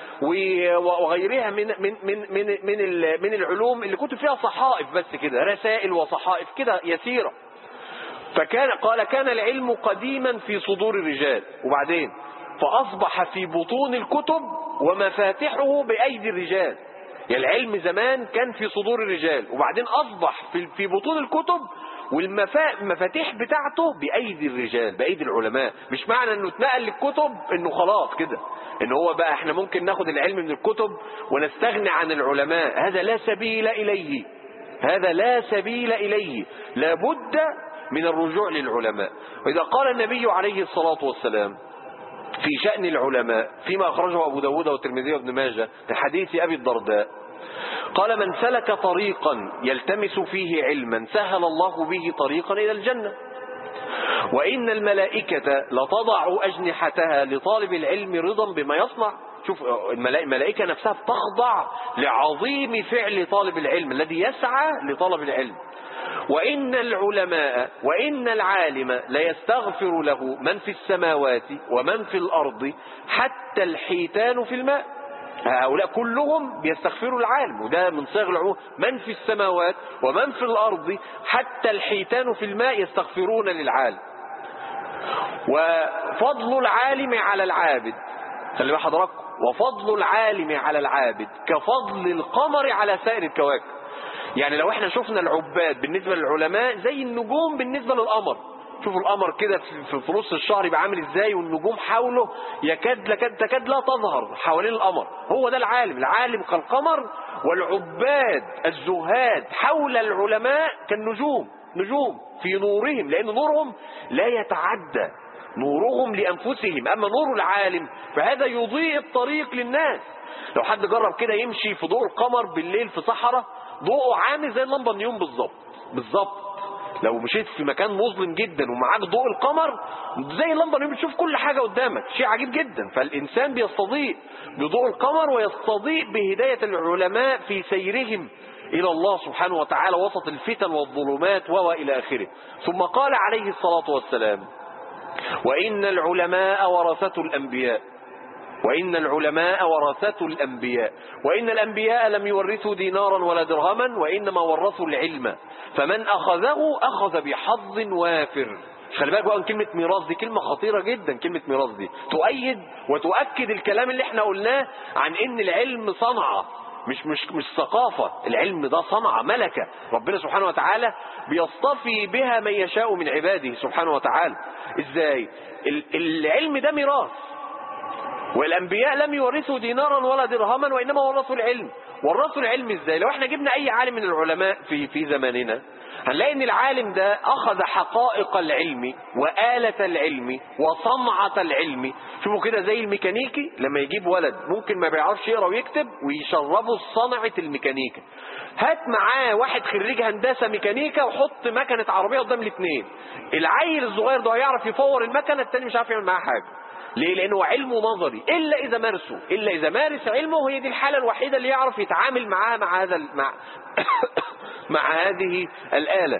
وغيرها من من من من من, من العلوم اللي كتب فيها صحائف بس كده رسائل وصحائف كده يسيرة فكان قال كان العلم قديما في صدور الرجال وبعدين فأصبح في بطون الكتب ومفاتحه بأيدي الرجال يعني العلم زمان كان في صدور الرجال وبعدين أصبح في في بطون الكتب والمفاتيح بتاعته بأيدي الرجال بأيدي العلماء مش معنى انه اتنقل للكتب انه خلاص كده ان هو بقى احنا ممكن ناخد العلم من الكتب ونستغني عن العلماء هذا لا سبيل إليه هذا لا سبيل إليه لابد من الرجوع للعلماء وإذا قال النبي عليه الصلاة والسلام في شأن العلماء فيما أخرجه أبو داود والترمذي وابن ماجه في حديث أبي الدرداء قال من سلك طريقا يلتمس فيه علما سهل الله به طريقا إلى الجنة وإن الملائكة لتضع أجنحتها لطالب العلم رضا بما يصنع شوف الملائكة نفسها بتخضع لعظيم فعل طالب العلم الذي يسعى لطلب العلم وإن العلماء وإن العالم ليستغفر له من في السماوات ومن في الأرض حتى الحيتان في الماء هؤلاء كلهم بيستغفروا العالم وده من صيغ العموم من في السماوات ومن في الأرض حتى الحيتان في الماء يستغفرون للعالم وفضل العالم على العابد خلي بقى حضراتكم وفضل العالم على العابد كفضل القمر على سائر الكواكب يعني لو احنا شفنا العباد بالنسبة للعلماء زي النجوم بالنسبة للقمر شوفوا القمر كده في في نص الشهر يبقى عامل ازاي والنجوم حوله يكاد لكاد تكاد لا تظهر حوالين القمر هو ده العالم العالم كالقمر والعباد الزهاد حول العلماء كالنجوم نجوم في نورهم لأن نورهم لا يتعدى نورهم لأنفسهم أما نور العالم فهذا يضيء الطريق للناس لو حد جرب كده يمشي في ضوء القمر بالليل في صحراء ضوءه عامل زي اللمبة النيون بالظبط بالظبط لو مشيت في مكان مظلم جدا ومعاك ضوء القمر زي اللمبه اللي بتشوف كل حاجه قدامك شيء عجيب جدا فالانسان بيستضيء بضوء القمر ويستضيء بهدايه العلماء في سيرهم الى الله سبحانه وتعالى وسط الفتن والظلمات والى اخره ثم قال عليه الصلاه والسلام وان العلماء ورثه الانبياء وإن العلماء ورثة الأنبياء وإن الأنبياء لم يورثوا دينارا ولا درهما وإنما ورثوا العلم فمن أخذه أخذ بحظ وافر خلي بالك بقى كلمة ميراث دي كلمة خطيرة جدا كلمة ميراث دي تؤيد وتؤكد الكلام اللي احنا قلناه عن ان العلم صنعة مش مش مش ثقافة العلم ده صنعة ملكة ربنا سبحانه وتعالى بيصطفي بها من يشاء من عباده سبحانه وتعالى ازاي العلم ده ميراث والأنبياء لم يورثوا دينارا ولا درهما وإنما ورثوا العلم ورثوا العلم إزاي لو احنا جبنا أي عالم من العلماء في في زماننا هنلاقي ان العالم ده اخذ حقائق العلم وآلة العلم وصنعة العلم شوفوا كده زي الميكانيكي لما يجيب ولد ممكن ما بيعرفش يقرا ويكتب ويشربه صنعة الميكانيكا هات معاه واحد خريج هندسة ميكانيكا وحط مكنة عربية قدام الاثنين العيل الصغير ده هيعرف يفور المكنة التاني مش عارف يعمل معاه حاجة ليه لانه علمه نظري الا اذا مارسه الا اذا مارس علمه هي دي الحاله الوحيده اللي يعرف يتعامل معاها مع هذا مع مع هذه الاله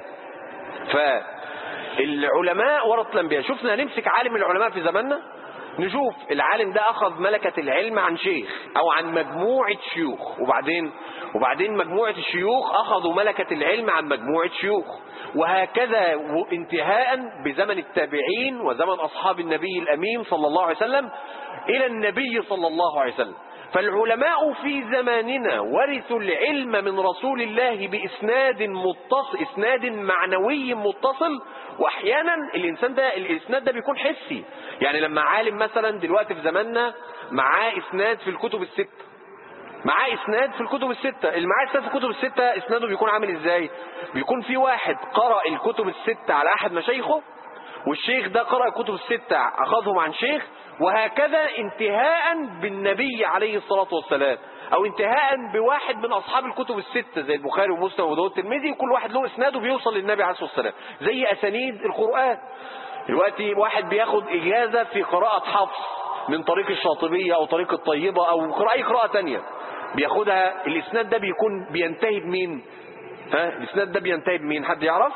فالعلماء ورث الانبياء شفنا نمسك عالم العلماء في زماننا نشوف العالم ده اخذ ملكة العلم عن شيخ او عن مجموعة شيوخ وبعدين وبعدين مجموعة الشيوخ اخذوا ملكة العلم عن مجموعة شيوخ وهكذا انتهاء بزمن التابعين وزمن اصحاب النبي الامين صلى الله عليه وسلم الى النبي صلى الله عليه وسلم فالعلماء في زماننا ورثوا العلم من رسول الله بإسناد متصل إسناد معنوي متصل وأحيانا الإنسان ده الإسناد ده بيكون حسي يعني لما عالم مثلا دلوقتي في زماننا معاه إسناد في الكتب الست معاه إسناد في الكتب الستة اللي معاه إسناد في الكتب الستة إسناده بيكون عامل إزاي بيكون في واحد قرأ الكتب الستة على أحد مشايخه والشيخ ده قرأ الكتب الستة أخذهم عن شيخ وهكذا انتهاء بالنبي عليه الصلاة والسلام او انتهاء بواحد من اصحاب الكتب الستة زي البخاري ومسلم وداود الترمذي كل واحد له اسناده بيوصل للنبي عليه الصلاة والسلام زي اسانيد القرآن دلوقتي واحد بياخد اجازة في قراءة حفص من طريق الشاطبية او طريق الطيبة او اي قراءة تانية بياخدها الاسناد ده بيكون بينتهي بمين ها الاسناد ده بينتهي بمين حد يعرف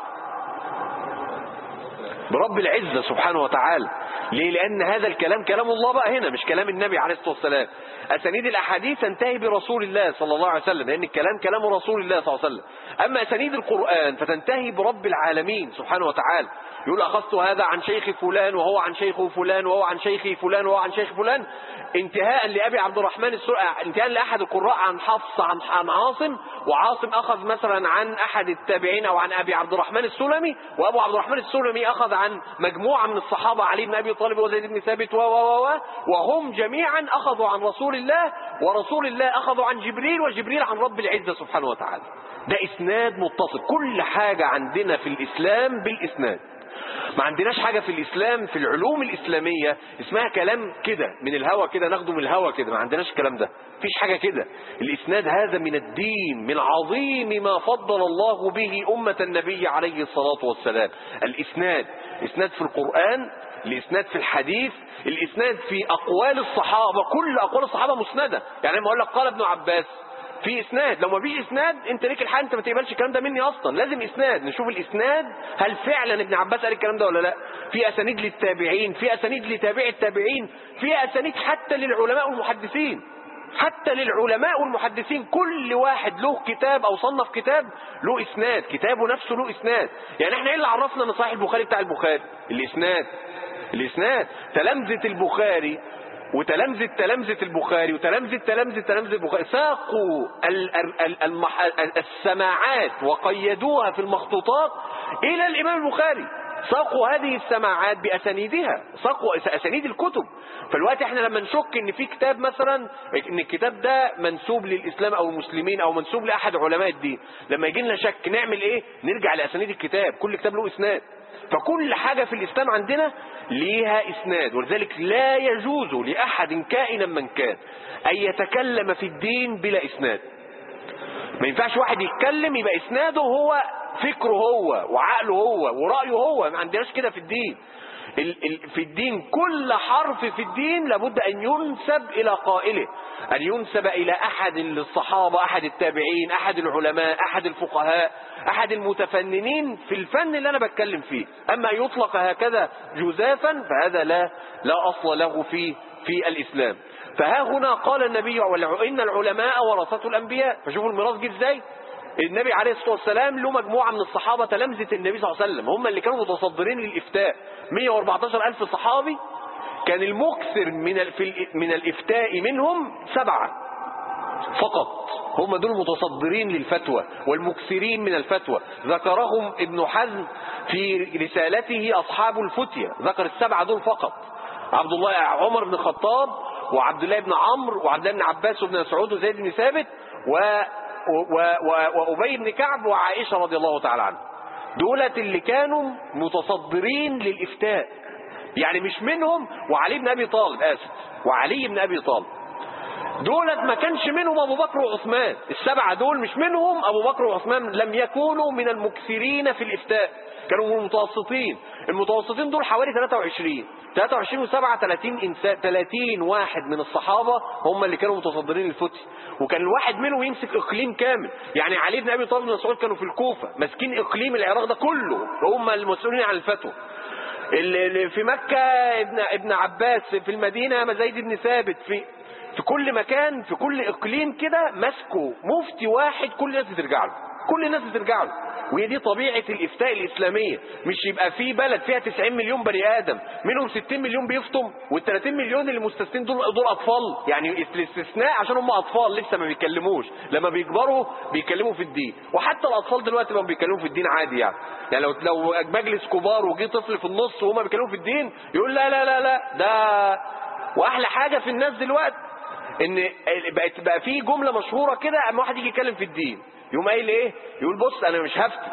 برب العزة سبحانه وتعالى ليه لأن هذا الكلام كلام الله بقى هنا مش كلام النبي عليه الصلاة والسلام أسانيد الأحاديث تنتهي برسول الله صلى الله عليه وسلم لأن الكلام كلام رسول الله صلى الله عليه وسلم أما أسانيد القرآن فتنتهي برب العالمين سبحانه وتعالى يقول أخذت هذا عن شيخ فلان وهو عن شيخ فلان وهو عن شيخ فلان وهو عن شيخ فلان انتهاء لأبي عبد الرحمن السرعي انتهاء لأحد القراء عن حفص عن عن عاصم وعاصم أخذ مثلا عن أحد التابعين أو عن أبي عبد الرحمن السلمي وأبو عبد الرحمن السلمي أخذ عن مجموعة من الصحابة علي بن أبي طالب وزيد بن ثابت و و و وهم جميعا أخذوا عن رسول الله ورسول الله أخذوا عن جبريل وجبريل عن رب العزة سبحانه وتعالى ده إسناد متصل كل حاجة عندنا في الإسلام بالإسناد ما عندناش حاجة في الإسلام في العلوم الإسلامية اسمها كلام كده من الهوى كده ناخده من الهوى كده ما عندناش الكلام ده فيش حاجة كده الإسناد هذا من الدين من عظيم ما فضل الله به أمة النبي عليه الصلاة والسلام الإسناد إسناد في القرآن الإسناد في الحديث الإسناد في أقوال الصحابة كل أقوال الصحابة مسندة يعني لما أقول لك قال ابن عباس في اسناد لو ما فيش اسناد انت ليك الحق انت ما تقبلش الكلام ده مني اصلا لازم اسناد نشوف الاسناد هل فعلا ابن عباس قال الكلام ده ولا لا في اسانيد للتابعين في اسانيد لتابع التابعين في اسانيد حتى للعلماء والمحدثين حتى للعلماء والمحدثين كل واحد له كتاب او صنف كتاب له اسناد كتابه نفسه له اسناد يعني احنا ايه اللي عرفنا ان صحيح البخاري بتاع البخاري الاسناد الاسناد تلامذة البخاري وتلامذة تلامذة البخاري وتلامذة تلامذة تلامذة البخاري ساقوا ال ال المح... السماعات وقيدوها في المخطوطات إلى الإمام البخاري ساقوا هذه السماعات بأسانيدها ساقوا أسانيد الكتب فالوقت احنا لما نشك ان في كتاب مثلا ان الكتاب ده منسوب للإسلام أو المسلمين أو منسوب لأحد علماء الدين لما يجي لنا شك نعمل ايه نرجع لأسانيد الكتاب كل كتاب له إسناد فكل حاجة في الإسلام عندنا ليها إسناد ولذلك لا يجوز لأحد كائنا من كان أن يتكلم في الدين بلا إسناد ما ينفعش واحد يتكلم يبقى إسناده هو فكره هو وعقله هو ورأيه هو ما عندناش كده في الدين في الدين كل حرف في الدين لابد أن ينسب إلى قائله أن ينسب إلى أحد الصحابة أحد التابعين أحد العلماء أحد الفقهاء أحد المتفننين في الفن اللي أنا بتكلم فيه أما يطلق هكذا جزافا فهذا لا لا أصل له في في الإسلام فها هنا قال النبي إن العلماء ورثة الأنبياء فشوفوا الميراث جه إزاي النبي عليه الصلاة والسلام له مجموعة من الصحابة تلامذة النبي صلى الله عليه وسلم هم اللي كانوا متصدرين للإفتاء 114 ألف صحابي كان المكثر من من الإفتاء منهم سبعة فقط هم دول متصدرين للفتوى والمكثرين من الفتوى ذكرهم ابن حزم في رسالته أصحاب الفتية ذكر السبعة دول فقط عبد الله عمر بن الخطاب وعبد الله بن عمرو وعبد الله بن عباس وابن مسعود وزيد بن ثابت و وأبي بن كعب وعائشة رضي الله تعالى عنها دولت اللي كانوا متصدرين للإفتاء يعني مش منهم وعلي بن أبي طالب آسف وعلي بن أبي طالب دولت ما كانش منهم أبو بكر وعثمان السبعة دول مش منهم أبو بكر وعثمان لم يكونوا من المكثرين في الإفتاء كانوا من المتوسطين المتوسطين دول حوالي 23 23 و7 30 انسان 30 واحد من الصحابه هم اللي كانوا متصدرين الفتي وكان الواحد منهم يمسك اقليم كامل يعني علي بن ابي طالب بن مسعود كانوا في الكوفه ماسكين اقليم العراق ده كله هم المسؤولين عن الفتوى اللي في مكه ابن ابن عباس في المدينه زيد بن ثابت في في كل مكان في كل اقليم كده ماسكه مفتي واحد كل الناس بترجع له كل الناس بترجع له وهي دي طبيعة الإفتاء الإسلامية مش يبقى في بلد فيها 90 مليون بني آدم منهم 60 مليون بيفطم وال 30 مليون اللي مستثنين دول دول أطفال يعني الاستثناء عشان هم أطفال لسه ما بيتكلموش لما بيكبروا بيتكلموا في الدين وحتى الأطفال دلوقتي بقوا بيتكلموا في الدين عادي يعني يعني لو لو مجلس كبار وجي طفل في النص وهم بيتكلموا في الدين يقول لا لا لا لا ده واحلى حاجة في الناس دلوقتي ان بقت بقى في جمله مشهوره كده اما واحد يجي يتكلم في الدين يقوم قايل ايه يقول بص انا مش هفتي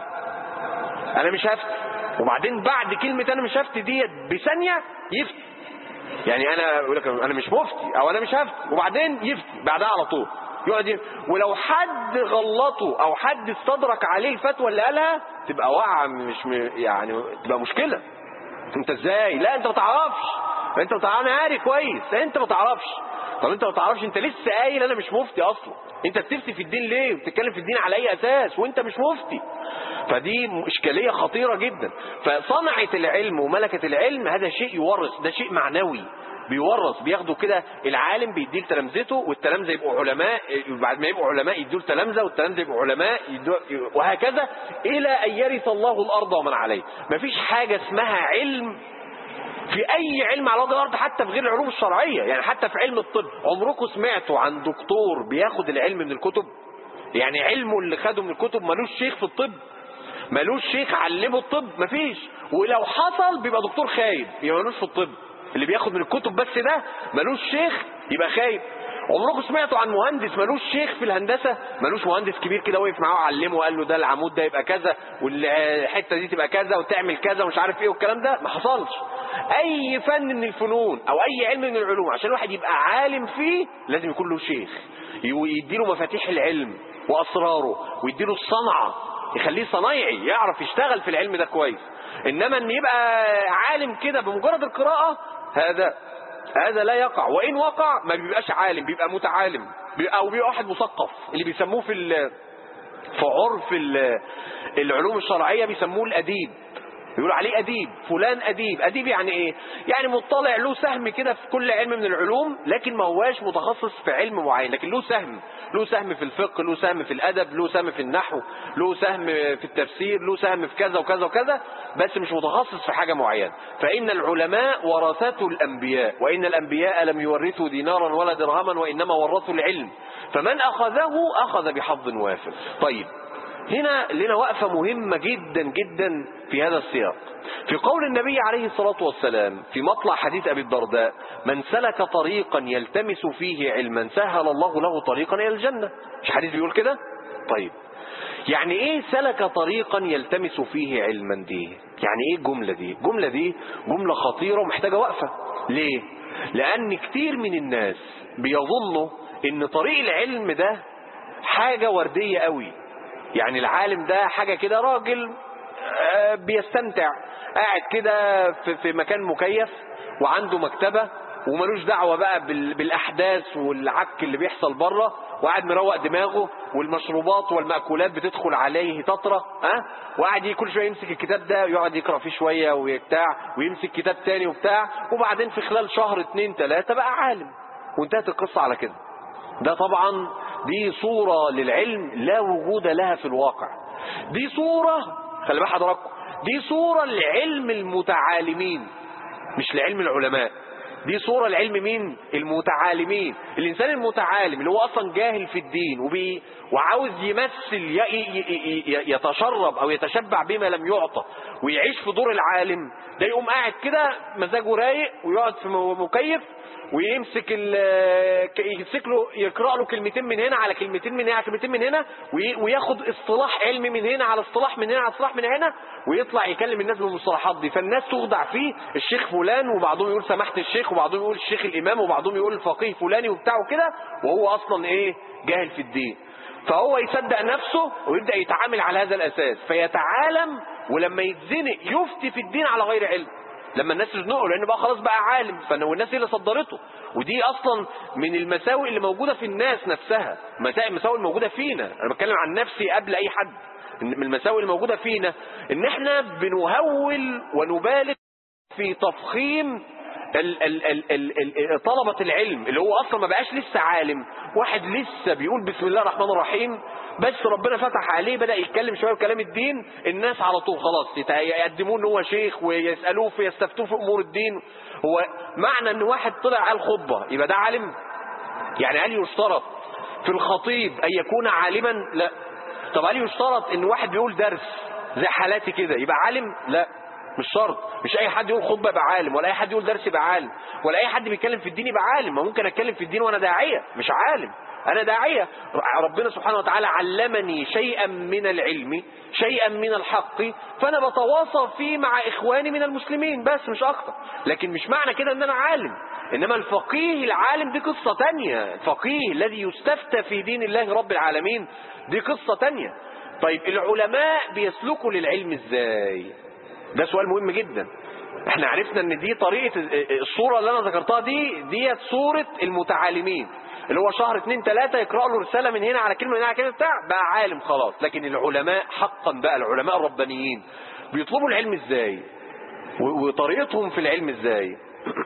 انا مش هفتي وبعدين بعد كلمه انا مش هفتي ديت بثانيه يفتي يعني انا اقول لك انا مش مفتي او انا مش هفتي وبعدين يفتي بعدها على طول يقعد ولو حد غلطه او حد استدرك عليه الفتوى اللي قالها تبقى واقعه مش م... يعني تبقى مشكله انت ازاي لا انت ما تعرفش انت ما تعرفش انا عارف كويس انت ما تعرفش طب انت ما تعرفش انت لسه قايل انا مش مفتي اصلا انت بتفتي في الدين ليه وبتتكلم في الدين على اي اساس وانت مش مفتي فدي اشكاليه خطيره جدا فصنعه العلم وملكه العلم هذا شيء يورث ده شيء معنوي بيورث بياخدوا كده العالم بيديه لتلامذته والتلامذه يبقوا علماء بعد ما يبقوا علماء يدوا لتلامذه والتلامذه يبقوا علماء وهكذا الى ان يرث الله الارض ومن عليه مفيش حاجه اسمها علم في اي علم على وجه الارض حتى في غير العلوم الشرعيه يعني حتى في علم الطب عمركم سمعتوا عن دكتور بياخد العلم من الكتب يعني علمه اللي خده من الكتب ملوش شيخ في الطب ملوش شيخ علمه الطب مفيش ولو حصل بيبقى دكتور خايب يبقى ملوش في الطب اللي بياخد من الكتب بس ده ملوش شيخ يبقى خايب عمركم سمعتوا عن مهندس ملوش شيخ في الهندسه ملوش مهندس كبير كده وقف معاه وعلمه وقال له ده العمود ده يبقى كذا والحته دي تبقى كذا وتعمل كذا ومش عارف ايه والكلام ده ما حصلش اي فن من الفنون او اي علم من العلوم عشان الواحد يبقى عالم فيه لازم يكون له شيخ ويديله مفاتيح العلم واسراره ويديله الصنعه يخليه صنايعي يعرف يشتغل في العلم ده كويس انما ان يبقى عالم كده بمجرد القراءه هذا هذا لا يقع وإن وقع ما بيبقاش عالم بيبقى متعالم أو بيبقى واحد مثقف اللي بيسموه في في عرف العلوم الشرعية بيسموه الأديب يقول عليه أديب فلان أديب أديب يعني إيه يعني مطلع له سهم كده في كل علم من العلوم لكن ما هواش متخصص في علم معين لكن له سهم له سهم في الفقه له سهم في الأدب له سهم في النحو له سهم في التفسير له سهم في كذا وكذا وكذا بس مش متخصص في حاجة معينة فإن العلماء ورثة الأنبياء وإن الأنبياء لم يورثوا دينارا ولا درهما وإنما ورثوا العلم فمن أخذه أخذ بحظ وافر طيب هنا لنا وقفة مهمة جدا جدا في هذا السياق في قول النبي عليه الصلاة والسلام في مطلع حديث أبي الدرداء من سلك طريقا يلتمس فيه علما سهل الله له طريقا إلى الجنة مش حديث بيقول كده طيب يعني ايه سلك طريقا يلتمس فيه علما دي يعني ايه الجملة دي الجملة دي جملة خطيرة ومحتاجة وقفة ليه لان كتير من الناس بيظنوا ان طريق العلم ده حاجة وردية قوي يعني العالم ده حاجة كده راجل آه، بيستمتع قاعد كده في في مكان مكيف وعنده مكتبة وملوش دعوة بقى بال- بالأحداث والعك اللي بيحصل بره وقاعد مروق دماغه والمشروبات والمأكولات بتدخل عليه تطرة ها وقاعد كل شوية يمسك الكتاب ده يقعد يقرأ فيه شوية وبتاع ويمسك كتاب تاني وبتاع وبعدين في خلال شهر اتنين تلاتة بقى عالم وانتهت القصة على كده ده طبعا دي صورة للعلم لا وجود لها في الواقع دي صورة خلي بال حضراتكم دي صورة لعلم المتعالمين مش لعلم العلماء دي صورة لعلم مين المتعالمين الإنسان المتعالم اللي هو أصلا جاهل في الدين وبي وعاوز يمثل ي- ي- ي- ي- يتشرب أو يتشبع بما لم يعطى ويعيش في دور العالم ده يقوم قاعد كده مزاجه رايق ويقعد في م- مكيف ويمسك ال يمسك له يقرا له كلمتين من هنا على كلمتين من هنا على كلمتين من هنا وي- وياخد اصطلاح علمي من هنا على اصطلاح من هنا على اصطلاح من هنا ويطلع يكلم الناس بالمصطلحات دي فالناس تخدع فيه الشيخ فلان وبعضهم يقول سماحه الشيخ وبعضهم يقول الشيخ الامام وبعضهم يقول الفقيه فلاني وبتاع وكده وهو اصلا ايه جاهل في الدين فهو يصدق نفسه ويبدا يتعامل على هذا الاساس فيتعالم ولما يتزنق يفتي في الدين على غير علم لما الناس يزنقوا لان بقى خلاص بقى عالم فانا والناس هي اللي صدرته ودي اصلا من المساوئ اللي موجوده في الناس نفسها مساوئ المساوئ الموجوده فينا انا بتكلم عن نفسي قبل اي حد إن من المساوئ اللي موجوده فينا ان احنا بنهول ونبالغ في تفخيم ال ال ال ال ال طلبة العلم اللي هو أصلا ما بقاش لسه عالم واحد لسه بيقول بسم الله الرحمن الرحيم بس ربنا فتح عليه بدأ يتكلم شوية بكلام الدين الناس على طول خلاص يت- يقدموه ان هو شيخ ويسألوه ويستفتوه في أمور الدين هو معنى ان واحد طلع على الخطبة يبقى ده عالم يعني هل يشترط في الخطيب أن يكون عالما لا طب هل يشترط ان واحد بيقول درس زي حالاتي كده يبقى عالم لا مش شرط مش اي حد يقول خطبه يبقى عالم ولا اي حد يقول درس يبقى عالم ولا اي حد بيتكلم في الدين يبقى عالم ما ممكن اتكلم في الدين وانا داعيه مش عالم انا داعيه ربنا سبحانه وتعالى علمني شيئا من العلم شيئا من الحق فانا بتواصى فيه مع اخواني من المسلمين بس مش اكتر لكن مش معنى كده ان انا عالم انما الفقيه العالم دي قصه تانية الفقيه الذي يستفتى في دين الله رب العالمين دي قصه تانية طيب العلماء بيسلكوا للعلم ازاي ده سؤال مهم جدا احنا عرفنا ان دي طريقة الصورة اللي انا ذكرتها دي ديت صورة المتعالمين اللي هو شهر اتنين تلاتة يقرأ له رسالة من هنا على كلمة من هنا على كلمة بتاع بقى عالم خلاص لكن العلماء حقا بقى العلماء الربانيين بيطلبوا العلم ازاي و- وطريقتهم في العلم ازاي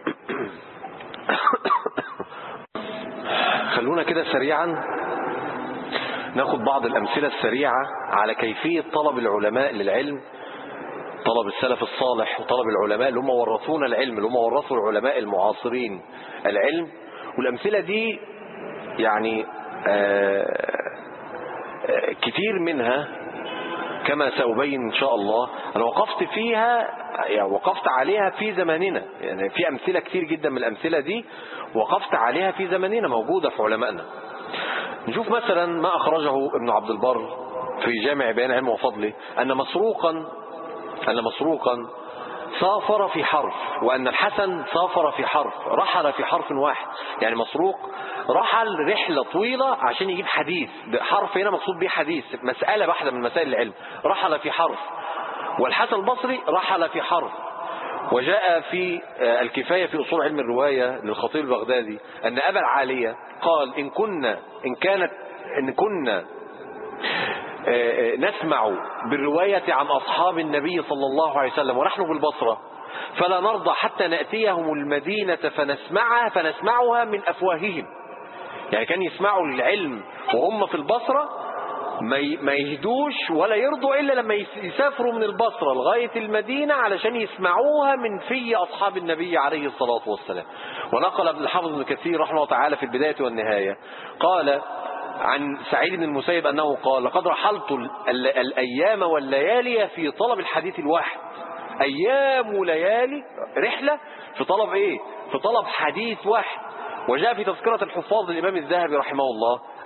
خلونا كده سريعا ناخد بعض الأمثلة السريعة على كيفية طلب العلماء للعلم طلب السلف الصالح وطلب العلماء اللي هم ورثونا العلم اللي هم ورثوا العلماء المعاصرين العلم والأمثلة دي يعني آه، آه، كتير منها كما سأبين إن شاء الله أنا وقفت فيها يعني وقفت عليها في زماننا يعني في أمثلة كتير جدا من الأمثلة دي وقفت عليها في زماننا موجودة في علمائنا نشوف مثلا ما أخرجه ابن عبد البر في جامع بيان علم وفضله أن مسروقا أن مسروقا سافر في حرف وأن الحسن سافر في حرف رحل في حرف واحد يعني مسروق رحل رحلة طويلة عشان يجيب حديث ده حرف هنا مقصود به حديث مسألة واحدة من مسائل العلم رحل في حرف والحسن البصري رحل في حرف وجاء في آه، الكفاية في أصول علم الرواية للخطيب البغدادي أن أبا العالية قال إن كنا إن كانت إن كنا آه، آه، نسمع بالرواية عن أصحاب النبي صلى الله عليه وسلم ونحن بالبصرة فلا نرضى حتى نأتيهم المدينة فنسمعها فنسمعها من أفواههم يعني كان يسمعوا العلم وهم في البصرة ما ي- ما يهدوش ولا يرضوا إلا لما يس- يسافروا من البصرة لغاية المدينة علشان يسمعوها من في أصحاب النبي عليه الصلاة والسلام ونقل ابن الحافظ ابن كثير رحمه الله تعالى في البداية والنهاية قال عن سعيد بن المسيب أنه قال لقد رحلت ال- ال- الأيام والليالي في طلب الحديث الواحد أيام وليالي رحلة في طلب إيه في طلب حديث واحد وجاء في تذكرة الحفاظ للإمام الذهبي رحمه الله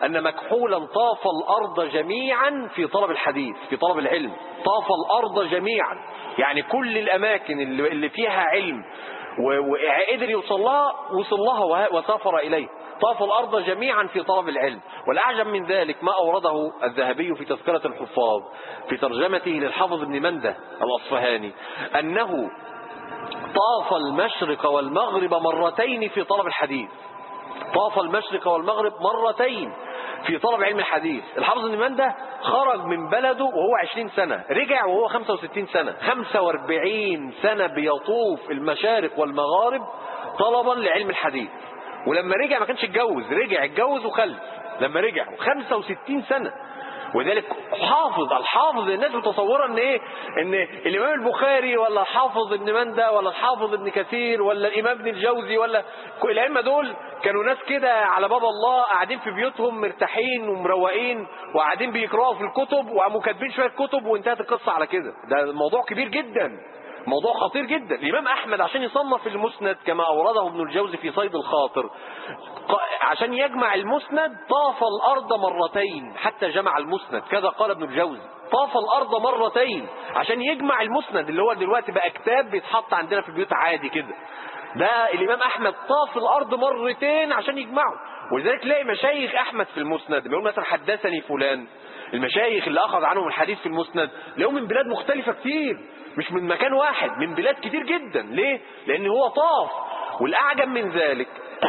أن مكحولا طاف الأرض جميعا في طلب الحديث في طلب العلم طاف الأرض جميعا يعني كل الأماكن اللي اللي فيها علم و- وقدر يوصل لها وصل لها وه- وسافر إليه طاف الأرض جميعا في طلب العلم والأعجب من ذلك ما أورده الذهبي في تذكرة الحفاظ في ترجمته للحافظ ابن منده الأصفهاني أنه طاف المشرق والمغرب مرتين في طلب الحديث طاف المشرق والمغرب مرتين في طلب علم الحديث الحافظ ابن منده خرج من بلده وهو 20 سنة رجع وهو 65 سنة 45 سنة بيطوف المشارق والمغارب طلبا لعلم الحديث ولما رجع ما كانش اتجوز رجع اتجوز وخلف لما رجع 65 سنة ولذلك حافظ الحافظ الناس متصوره ان ايه ان الامام البخاري ولا الحافظ ابن منده ولا الحافظ ابن كثير ولا الامام ابن الجوزي ولا كل الائمه دول كانوا ناس كده على باب الله قاعدين في بيوتهم مرتاحين ومروقين وقاعدين بيقراوا في الكتب وقاموا كاتبين شويه كتب وانتهت القصه على كده ده موضوع كبير جدا موضوع خطير جدا الإمام أحمد عشان يصنف المسند كما أورده ابن الجوزي في صيد الخاطر ق- عشان يجمع المسند طاف الأرض مرتين حتى جمع المسند كذا قال ابن الجوزي طاف الأرض مرتين عشان يجمع المسند اللي هو دلوقتي بقى كتاب بيتحط عندنا في البيوت عادي كده ده الإمام أحمد طاف الأرض مرتين عشان يجمعه ولذلك تلاقي مشايخ أحمد في المسند بيقول مثلا حدثني فلان المشايخ اللي أخذ عنهم الحديث في المسند لهم من بلاد مختلفة كتير مش من مكان واحد من بلاد كتير جدا ليه؟ لأن هو طاف والأعجب من ذلك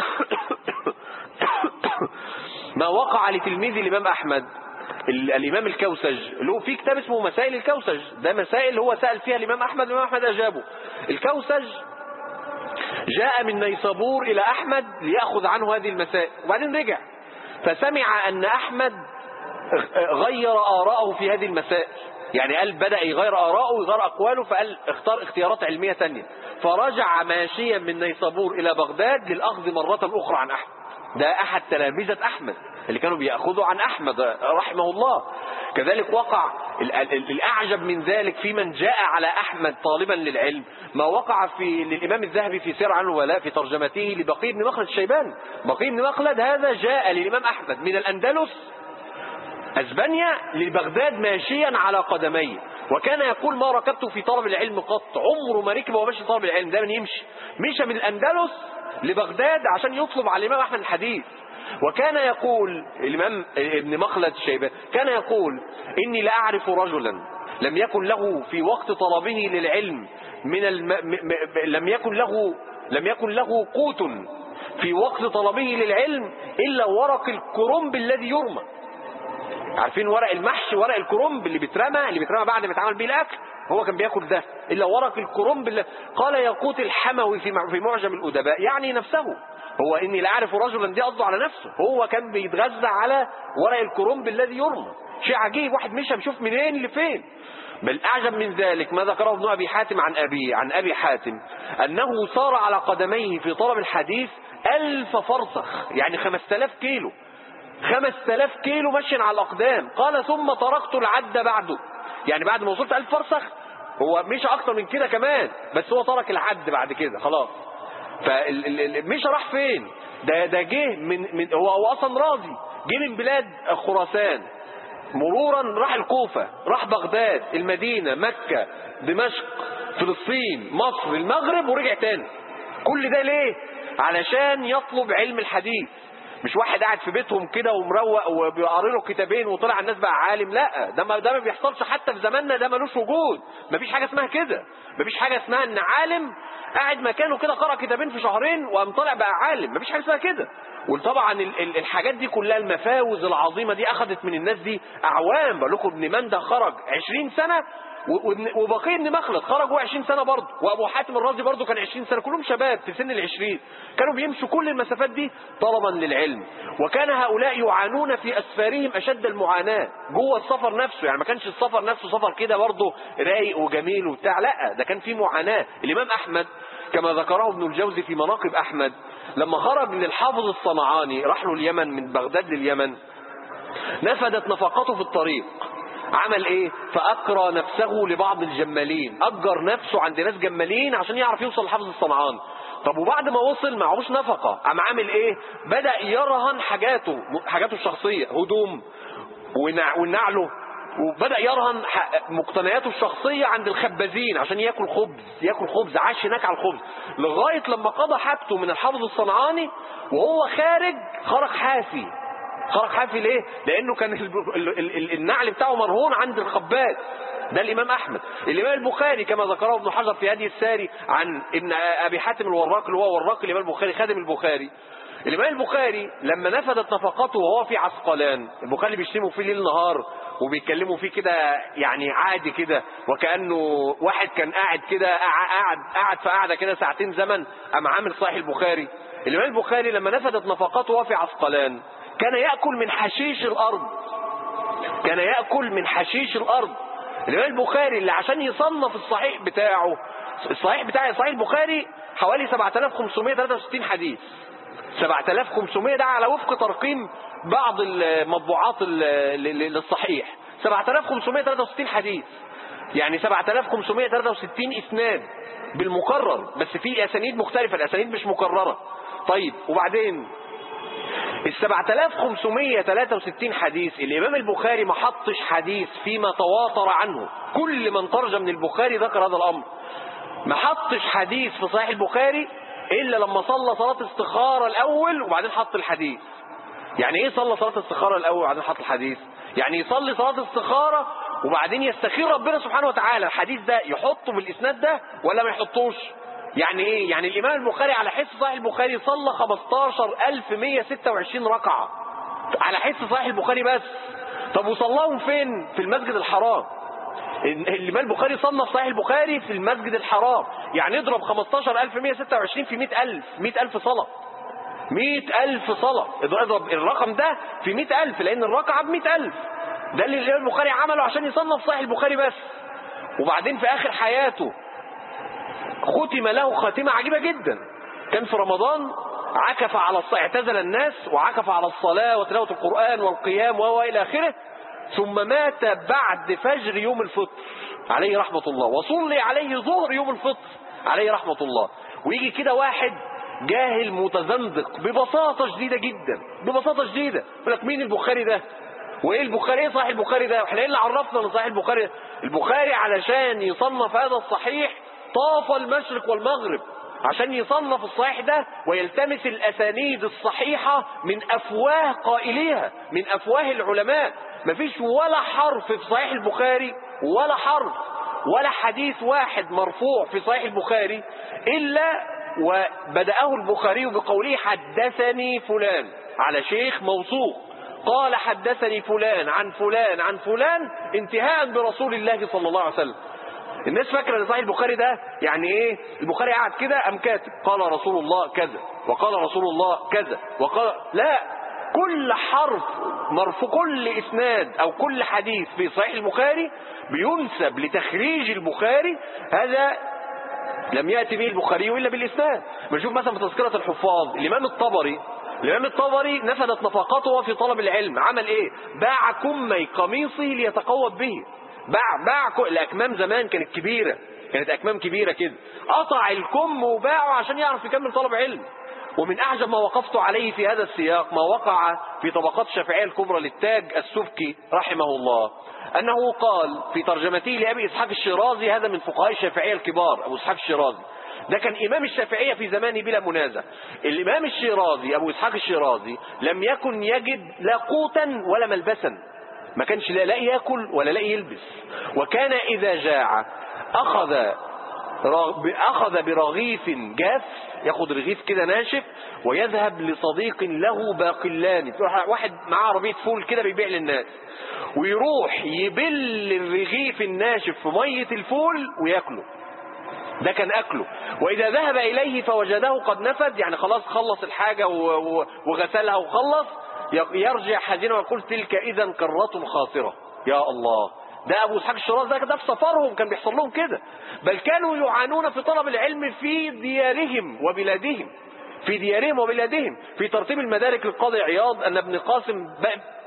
ما وقع لتلميذ الإمام أحمد ال- الإمام الكوسج له في كتاب اسمه مسائل الكوسج ده مسائل هو سأل فيها الإمام أحمد الإمام أحمد أجابه الكوسج جاء من نيسابور إلى أحمد ليأخذ عنه هذه المسائل وبعدين رجع فسمع أن أحمد غير آراءه في هذه المسائل يعني قال بدأ يغير آراءه ويغير أقواله فقال اختار اختيارات علمية تانية فرجع ماشيا من نيسابور إلى بغداد للأخذ مرة أخرى عن أحمد ده أحد تلامذة أحمد اللي كانوا بيأخذوا عن أحمد رحمه الله كذلك وقع ال- ال- الأعجب من ذلك في من جاء على أحمد طالبا للعلم ما وقع في للإمام الذهبي في سير عنه ولا في ترجمته لبقي بن مخلد الشيباني بقي بن مخلد هذا جاء للإمام أحمد من الأندلس أسبانيا لبغداد ماشيا على قدميه وكان يقول ما ركبت في طلب العلم قط عمره ما ركب وماشي طلب العلم دايما يمشي مشى من الأندلس لبغداد عشان يطلب على الإمام أحمد الحديث وكان يقول الإمام ابن مخلد الشيباني كان يقول إني لا أعرف رجلا لم يكن له في وقت طلبه للعلم من الم... م... م... لم يكن له لم يكن له قوت في وقت طلبه للعلم إلا ورق الكرنب الذي يرمى عارفين ورق المحشي ورق الكرنب اللي بيترمى اللي بيترمى بعد ما يتعمل بيه الاكل هو كان بياكل ده الا ورق الكرنب اللي قال ياقوت الحموي في مع- في معجم الادباء يعني نفسه هو اني لا اعرف رجلا دي قصده على نفسه هو كان بيتغذى على ورق الكرنب الذي يرمى شيء عجيب واحد مشى بيشوف منين لفين بل اعجب من ذلك ما ذكره ابن ابي حاتم عن ابيه عن ابي حاتم انه سار على قدميه في طلب الحديث ألف فرسخ يعني 5000 كيلو خمس تلاف كيلو مشي على الأقدام قال ثم تركت العد بعده يعني بعد ما وصلت ألف فرسخ هو مش أكتر من كده كمان بس هو ترك العد بعد كده خلاص فمش راح فين ده ده جه من, من هو هو أصلا راضي جه من بلاد خراسان مرورا راح الكوفة راح بغداد المدينة مكة دمشق فلسطين مصر المغرب ورجع تاني كل ده ليه علشان يطلب علم الحديث مش واحد قاعد في بيتهم كده ومروق وبيقرا له كتابين وطلع الناس بقى عالم لا ده ما ده ما بيحصلش حتى في زماننا ده ملوش وجود مفيش حاجه اسمها كده مفيش حاجه اسمها ان عالم قاعد مكانه كده قرأ كتابين في شهرين وقام طالع بقى عالم مفيش حاجه اسمها كده وطبعا ال- ال- الحاجات دي كلها المفاوز العظيمه دي اخذت من الناس دي اعوام بقول لكم ابن منده خرج 20 سنه و- وابن- وبقي ابن مخلد خرج هو 20 سنه برضه وابو حاتم الرازي برضه كان 20 سنه كلهم شباب في سن ال 20 كانوا بيمشوا كل المسافات دي طلبا للعلم وكان هؤلاء يعانون في اسفارهم اشد المعاناه جوه السفر نفسه يعني ما كانش السفر نفسه سفر كده برضه رايق وجميل وبتاع لا ده كان في معاناه الامام احمد كما ذكره ابن الجوزي في مناقب احمد لما خرج للحافظ الصنعاني راح له اليمن من بغداد لليمن نفدت نفقته في الطريق عمل ايه فاكرى نفسه لبعض الجمالين اجر نفسه عند ناس جمالين عشان يعرف يوصل لحافظ الصنعاني طب وبعد ما وصل معهوش نفقة قام عامل ايه بدأ يرهن حاجاته حاجاته الشخصية هدوم ونع- ونعله وبدأ يرهن ح- مقتنياته الشخصية عند الخبازين عشان ياكل خبز ياكل خبز عاش هناك على الخبز لغاية لما قضى حاجته من الحافظ الصنعاني وهو خارج خرج حافي خرج حافي ليه لانه كان ال- ال- ال- النعل بتاعه مرهون عند الخباز ده الامام احمد الامام البخاري كما ذكره ابن حجر في هدي الساري عن ابن ابي حاتم الوراق اللي هو وراق الامام البخاري خادم البخاري الامام البخاري لما نفدت نفقته وهو في عسقلان البخاري بيشتموا فيه ليل نهار وبيتكلموا فيه كده يعني عادي كده وكانه واحد كان قاعد كده قاعد قاعد قاعد في قاعده كده ساعتين زمن قام عامل صحيح البخاري الامام البخاري لما نفدت نفقته وهو في عسقلان كان ياكل من حشيش الارض كان ياكل من حشيش الارض الامام البخاري اللي عشان يصنف الصحيح بتاعه الصحيح بتاع صحيح البخاري حوالي 7563 حديث 7500 ده على وفق ترقيم بعض المطبوعات ال- ل- ل- للصحيح 7563 حديث يعني 7563 اسناد بالمكرر بس في اسانيد مختلفه الاسانيد مش مكرره طيب وبعدين ال 7563 حديث الإمام البخاري ما حطش حديث فيما تواتر عنه كل من ترجم من البخاري ذكر هذا الأمر ما حطش حديث في صحيح البخاري إلا لما صلى صلاة استخارة الأول وبعدين حط الحديث يعني إيه صلى صلاة استخارة الأول وبعدين حط الحديث يعني يصلي صلاة استخارة وبعدين يستخير ربنا سبحانه وتعالى الحديث ده يحطه بالإسناد ده ولا ما يحطوش يعني ايه يعني الامام البخاري على حس صحيح البخاري صلى 15126 ركعة على حس صحيح البخاري بس طب وصلاهم فين في المسجد الحرام الامام البخاري صنف صحيح البخاري في المسجد الحرام يعني اضرب 15126 في 100000 100000 صلاة 100000 صلاة اضرب الرقم ده في 100000 لان الركعة ب 100000 ده اللي الامام البخاري عمله عشان يصنف صحيح البخاري بس وبعدين في اخر حياته ختم له خاتمة عجيبة جدا كان في رمضان عكف على الصلاة اعتزل الناس وعكف على الصلاة وتلاوة القرآن والقيام وهو إلى آخره ثم مات بعد فجر يوم الفطر عليه رحمة الله وصلي عليه ظهر يوم الفطر عليه رحمة الله ويجي كده واحد جاهل متزندق ببساطة شديدة جدا ببساطة شديدة يقول لك مين البخاري ده وايه البخاري ايه صحيح البخاري ده احنا ايه اللي عرفنا ان صحيح البخاري البخاري علشان يصنف هذا الصحيح طاف المشرق والمغرب عشان يصنف الصحيح ده ويلتمس الأسانيد الصحيحة من أفواه قائليها من أفواه العلماء مفيش ولا حرف في صحيح البخاري ولا حرف ولا حديث واحد مرفوع في صحيح البخاري إلا وبدأه البخاري بقوله حدثني فلان على شيخ موثوق قال حدثني فلان عن فلان عن فلان انتهاء برسول الله صلى الله عليه وسلم الناس فاكره ان صحيح البخاري ده يعني ايه البخاري قاعد كده قام كاتب قال رسول الله كذا وقال رسول الله كذا وقال لا كل حرف مرفوع كل اسناد او كل حديث في صحيح البخاري بينسب لتخريج البخاري هذا لم ياتي به البخاري الا بالاسناد بنشوف مثلا في تذكره الحفاظ الامام الطبري الامام الطبري نفدت نفقاته في طلب العلم عمل ايه باع كمي قميصه ليتقوت به باع باع ك- الاكمام زمان كانت كبيره كانت اكمام كبيره كده قطع الكم وباعه عشان يعرف يكمل طلب علم ومن اعجب ما وقفت عليه في هذا السياق ما وقع في طبقات الشافعيه الكبرى للتاج السبكي رحمه الله انه قال في ترجمته لابي اسحاق الشيرازي هذا من فقهاء الشافعيه الكبار ابو اسحاق الشيرازي ده كان إمام الشافعية في زمانه بلا منازع الإمام الشيرازي أبو إسحاق الشيرازي لم يكن يجد لا قوتا ولا ملبسا ما كانش لا لاقي ياكل ولا لاقي يلبس وكان إذا جاع أخذ رغ- أخذ برغيف جاف ياخد رغيف كده ناشف ويذهب لصديق له باقلان تروح واحد معاه عربية فول كده بيبيع للناس ويروح يبل الرغيف الناشف في مية الفول وياكله ده كان أكله وإذا ذهب إليه فوجده قد نفد يعني خلاص خلص الحاجة و- و- وغسلها وخلص ي- يرجع حزينا ويقول تلك إذا كرة خاسرة يا الله ده أبو إسحاق الشراز ده ده في سفرهم كان بيحصل لهم كده بل كانوا يعانون في طلب العلم في ديارهم وبلادهم في ديارهم وبلادهم في ترتيب المدارك للقاضي عياض أن ابن قاسم ب-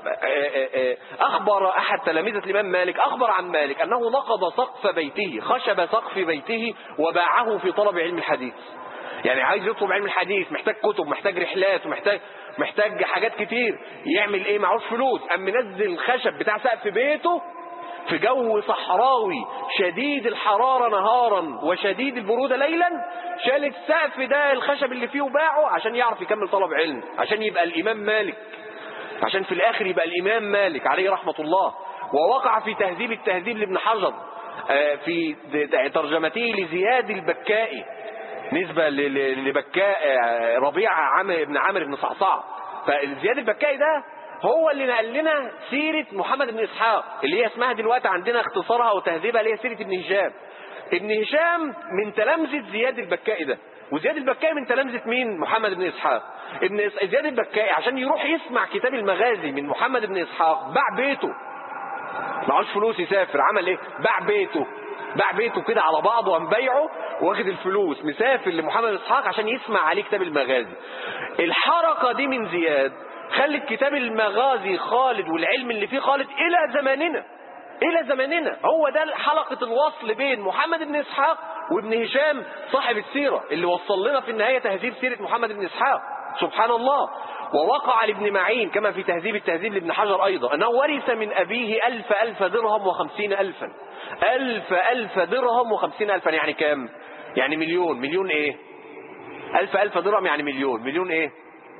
أخبر أحد تلاميذة الإمام مالك أخبر عن مالك أنه نقض سقف بيته خشب سقف بيته وباعه في طلب علم الحديث يعني عايز يطلب علم الحديث محتاج كتب محتاج رحلات ومحتاج محتاج حاجات كتير يعمل ايه معهوش فلوس قام منزل الخشب بتاع سقف بيته في جو صحراوي شديد الحرارة نهارا وشديد البرودة ليلا شال السقف ده الخشب اللي فيه وباعه عشان يعرف يكمل طلب علم عشان يبقى الإمام مالك عشان في الآخر يبقى الإمام مالك عليه رحمة الله ووقع في تهذيب التهذيب لابن حجر آه، في ترجمته لزياد البكائي نسبة ل- ل- لبكاء آه، ربيعة عامر ابن عامر بن صعصع فزياد البكائي ده هو اللي نقل لنا سيرة محمد بن إسحاق اللي هي اسمها دلوقتي عندنا اختصارها وتهذيبها اللي هي سيرة ابن هشام ابن هشام من تلامذة زياد البكائي ده وزياد البكائي من تلامذة مين محمد بن إسحاق ابن إس- زياد البكائي عشان يروح يسمع كتاب المغازي من محمد بن إسحاق باع بيته معهوش فلوس يسافر عمل ايه باع بيته باع بيته كده على بعضه قام بايعه واخد الفلوس مسافر لمحمد اسحاق عشان يسمع عليه كتاب المغازي الحركه دي من زياد خلت كتاب المغازي خالد والعلم اللي فيه خالد الى زماننا الى زماننا هو ده حلقه الوصل بين محمد بن اسحاق وابن هشام صاحب السيره اللي وصل لنا في النهايه تهذيب سيره محمد بن اسحاق سبحان الله ووقع لابن معين كما في تهذيب التهذيب لابن حجر أيضا أنه ورث من أبيه ألف ألف درهم وخمسين ألفا ألف ألف درهم وخمسين ألفا يعني كام يعني مليون مليون إيه ألف ألف درهم يعني مليون مليون إيه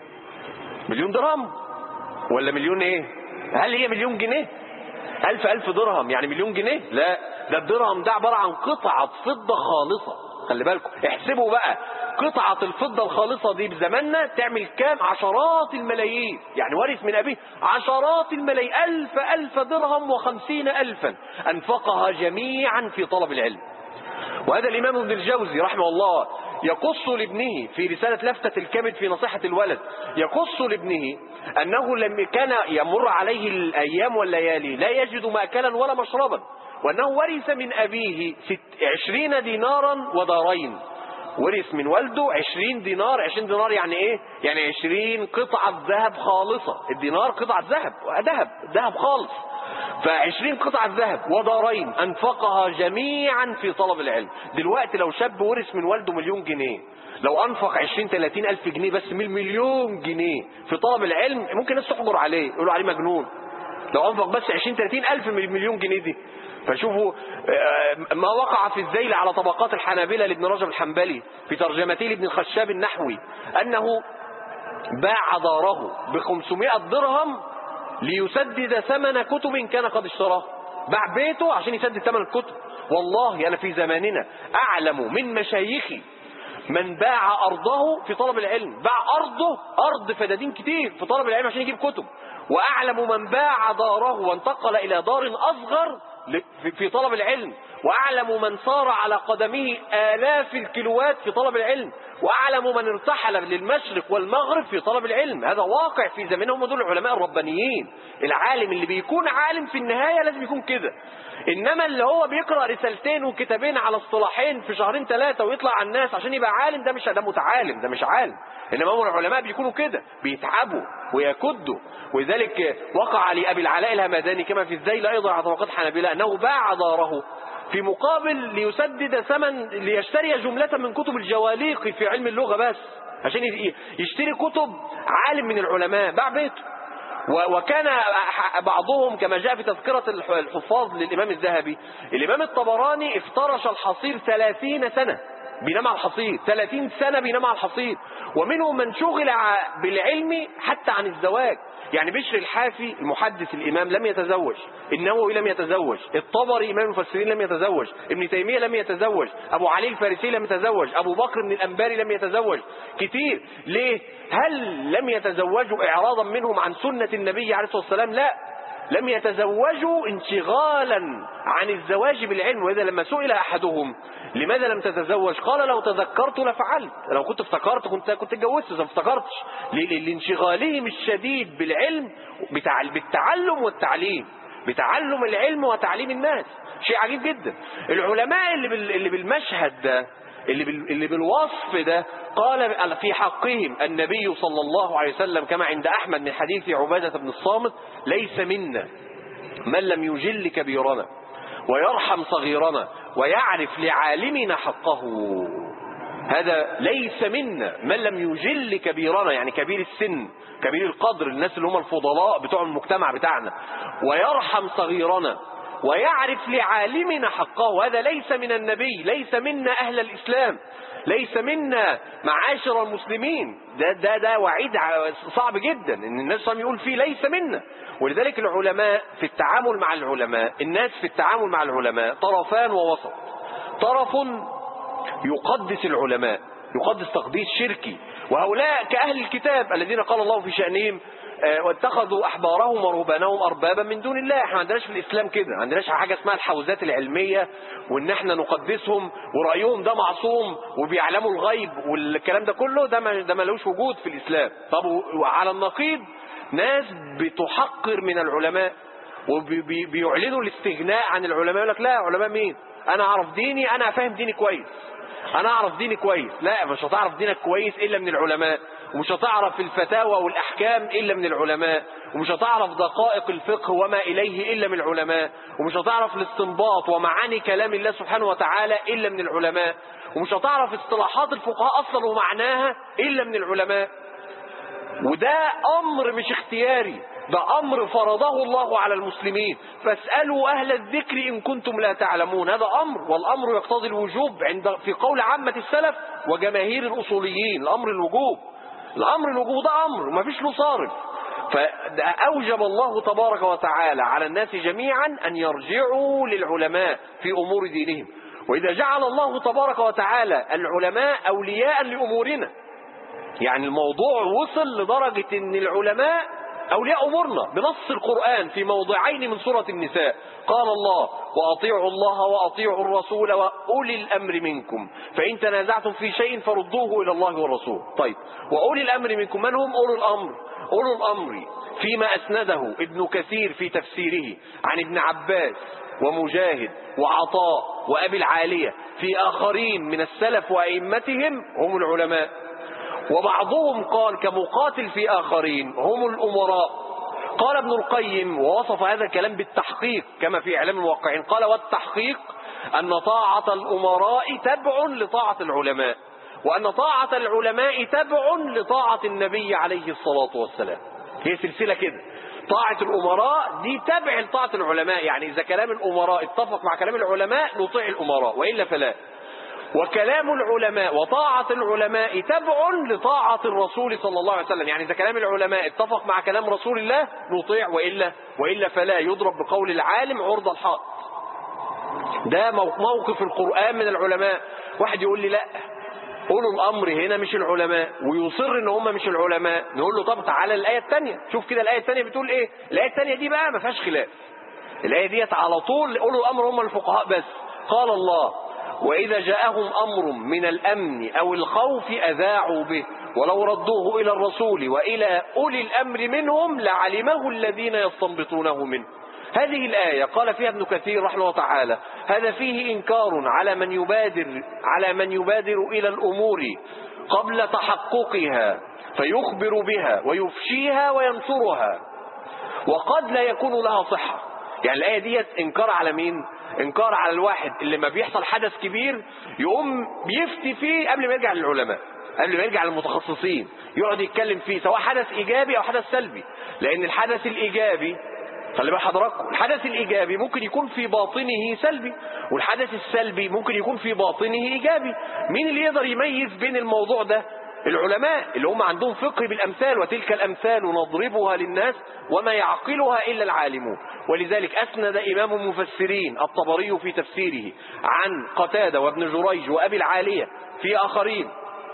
مليون درهم ولا مليون إيه هل هي مليون جنيه ألف ألف درهم يعني مليون جنيه لا ده الدرهم ده عبارة عن قطعة فضة خالصة خلي بالكم احسبوا بقى قطعة الفضة الخالصة دي بزماننا تعمل كام عشرات الملايين يعني ورث من أبيه عشرات الملايين ألف ألف درهم وخمسين ألفا أنفقها جميعا في طلب العلم وهذا الإمام ابن الجوزي رحمه الله يقص لابنه في رسالة لفتة الكبد في نصيحة الولد يقص لابنه أنه لم كان يمر عليه الأيام والليالي لا يجد مأكلا ولا مشربا وأنه ورث من أبيه ست عشرين دينارا ودارين ورث من والده عشرين دينار عشرين دينار يعني ايه يعني عشرين قطعة ذهب خالصة الدينار قطعة ذهب ذهب ذهب خالص فعشرين قطعة ذهب ودارين أنفقها جميعا في طلب العلم دلوقتي لو شاب ورث من والده مليون جنيه لو أنفق عشرين ثلاثين ألف جنيه بس من مليون جنيه في طلب العلم ممكن الناس تحجر عليه يقولوا عليه مجنون لو أنفق بس عشرين ثلاثين ألف من المليون جنيه دي فشوفوا آه، ما وقع في الذيل على طبقات الحنابلة لابن رجب الحنبلي في ترجمته لابن الخشاب النحوي أنه باع داره ب 500 درهم ليسدد ثمن كتب كان قد اشتراه باع بيته عشان يسدد ثمن الكتب والله أنا في زماننا أعلم من مشايخي من باع أرضه في طلب العلم باع أرضه أرض فدادين كتير في طلب العلم عشان يجيب كتب وأعلم من باع داره وانتقل إلى دار أصغر ل- في- في طلب العلم وأعلم من صار على قدمه آلاف الكيلوات في طلب العلم وأعلم من ارتحل للمشرق والمغرب في طلب العلم هذا واقع في زمانهم دول العلماء الربانيين العالم اللي بيكون عالم في النهاية لازم يكون كده إنما اللي هو بيقرأ رسالتين وكتابين على اصطلاحين في شهرين ثلاثة ويطلع على الناس عشان يبقى عالم ده مش ده متعالم ده مش عالم إنما هم العلماء بيكونوا كده بيتعبوا ويكدوا ولذلك وقع لأبي العلاء الهمداني كما في الذيل أيضا على طبقات حنابلة أنه باع داره في مقابل ليسدد ثمن ليشتري جملة من كتب الجواليق في علم اللغة بس عشان ي- يشتري كتب عالم من العلماء باع بيته و- وكان أح- بعضهم كما جاء في تذكرة الح- الحفاظ للإمام الذهبي الإمام الطبراني افترش الحصير ثلاثين سنة بينام على الحصير 30 سنة بينام على الحصير ومنهم من شغل ع- بالعلم حتى عن الزواج يعني بشر الحافي المحدث الإمام لم يتزوج النووي لم يتزوج الطبري إمام المفسرين لم يتزوج ابن تيمية لم يتزوج أبو علي الفارسي لم يتزوج أبو بكر بن الأنباري لم يتزوج كتير ليه هل لم يتزوجوا إعراضا منهم عن سنة النبي عليه الصلاة والسلام لا لم يتزوجوا انشغالا عن الزواج بالعلم وإذا لما سئل أحدهم لماذا لم تتزوج قال لو تذكرت لفعلت لو كنت افتكرت كنت كنت اتجوزت بس ما افتكرتش ل- لانشغالهم الشديد بالعلم بتاع بالتعلم والتعليم بتعلم العلم وتعليم الناس شيء عجيب جدا العلماء اللي بال- اللي بالمشهد ده اللي بال- اللي بالوصف ده قال في حقهم النبي صلى الله عليه وسلم كما عند أحمد من حديث عبادة بن الصامت ليس منا من لم يجل كبيرنا ويرحم صغيرنا ويعرف لعالمنا حقه هذا ليس منا من لم يجل كبيرنا يعني كبير السن كبير القدر الناس اللي هم الفضلاء بتوع المجتمع بتاعنا ويرحم صغيرنا ويعرف لعالمنا حقه وهذا ليس من النبي ليس منا أهل الإسلام ليس منا معاشر المسلمين ده ده ده وعيد صعب جدا ان الناس صلى يقول فيه ليس منا ولذلك العلماء في التعامل مع العلماء الناس في التعامل مع العلماء طرفان ووسط طرف يقدس العلماء يقدس تقديس شركي وهؤلاء كأهل الكتاب الذين قال الله في شأنهم آه، واتخذوا أحبارهم ورهبانهم أربابا من دون الله احنا ما عندناش في الإسلام كده ما عندناش حاجة اسمها الحوزات العلمية وإن احنا نقدسهم ورأيهم ده معصوم وبيعلموا الغيب والكلام ده كله ده ما ده ملوش وجود في الإسلام طب وعلى النقيض ناس بتحقر من العلماء وبيعلنوا الاستغناء عن العلماء يقول لك لا علماء مين انا اعرف ديني انا فاهم ديني كويس انا اعرف ديني كويس لا مش هتعرف دينك كويس الا من العلماء ومش هتعرف الفتاوى والاحكام الا من العلماء ومش هتعرف دقائق الفقه وما اليه الا من العلماء ومش هتعرف الاستنباط ومعاني كلام الله سبحانه وتعالى الا من العلماء ومش هتعرف اصطلاحات الفقهاء اصلا ومعناها الا من العلماء وده امر مش اختياري ده امر فرضه الله على المسلمين فاسالوا اهل الذكر ان كنتم لا تعلمون هذا امر والامر يقتضي الوجوب عند في قول عامه السلف وجماهير الاصوليين الامر الوجوب الامر الوجوب ده امر ما فيش له صارف فأوجب الله تبارك وتعالى على الناس جميعا أن يرجعوا للعلماء في أمور دينهم وإذا جعل الله تبارك وتعالى العلماء أولياء لأمورنا يعني الموضوع وصل لدرجة أن العلماء أولياء أمورنا بنص القرآن في موضعين من سورة النساء قال الله وأطيعوا الله وأطيعوا الرسول وأولي الأمر منكم فإن تنازعتم في شيء فردوه إلى الله والرسول طيب وأولي الأمر منكم من هم أولو الأمر أولو الأمر فيما أسنده ابن كثير في تفسيره عن ابن عباس ومجاهد وعطاء وأبي العالية في آخرين من السلف وأئمتهم هم العلماء وبعضهم قال كمقاتل في آخرين هم الأمراء قال ابن القيم ووصف هذا الكلام بالتحقيق كما في إعلام الواقعين قال والتحقيق أن طاعة الأمراء تبع لطاعة العلماء وأن طاعة العلماء تبع لطاعة النبي عليه الصلاة والسلام هي سلسلة كده طاعة الأمراء دي تبع لطاعة العلماء يعني إذا كلام الأمراء اتفق مع كلام العلماء نطيع الأمراء وإلا فلا وكلام العلماء وطاعة العلماء تبع لطاعة الرسول صلى الله عليه وسلم يعني إذا كلام العلماء اتفق مع كلام رسول الله نطيع وإلا, وإلا فلا يضرب بقول العالم عرض الحائط ده موقف القرآن من العلماء واحد يقول لي لا أولو الأمر هنا مش العلماء ويصر إن هم مش العلماء نقول له طب تعالى الآية الثانية شوف كده الآية الثانية بتقول إيه الآية الثانية دي بقى ما فيهاش خلاف الآية ديت على طول أولو الأمر هم الفقهاء بس قال الله وإذا جاءهم أمر من الأمن أو الخوف أذاعوا به ولو ردوه إلى الرسول وإلى أولي الأمر منهم لعلمه الذين يستنبطونه منه هذه الآية قال فيها ابن كثير رحمه الله تعالى هذا فيه إنكار على من يبادر على من يبادر إلى الأمور قبل تحققها فيخبر بها ويفشيها وينصرها وقد لا يكون لها صحة يعني الآية ديت إنكار على مين انكار على الواحد اللي ما بيحصل حدث كبير يقوم بيفتي فيه قبل ما يرجع للعلماء قبل ما يرجع للمتخصصين يقعد يتكلم فيه سواء حدث ايجابي او حدث سلبي لان الحدث الايجابي خلي بال حضراتكم الحدث الايجابي ممكن يكون في باطنه سلبي والحدث السلبي ممكن يكون في باطنه ايجابي مين اللي يقدر يميز بين الموضوع ده العلماء اللي هم عندهم فقه بالأمثال وتلك الأمثال نضربها للناس وما يعقلها إلا العالمون ولذلك أسند إمام المفسرين الطبري في تفسيره عن قتادة وابن جريج وأبي العالية في آخرين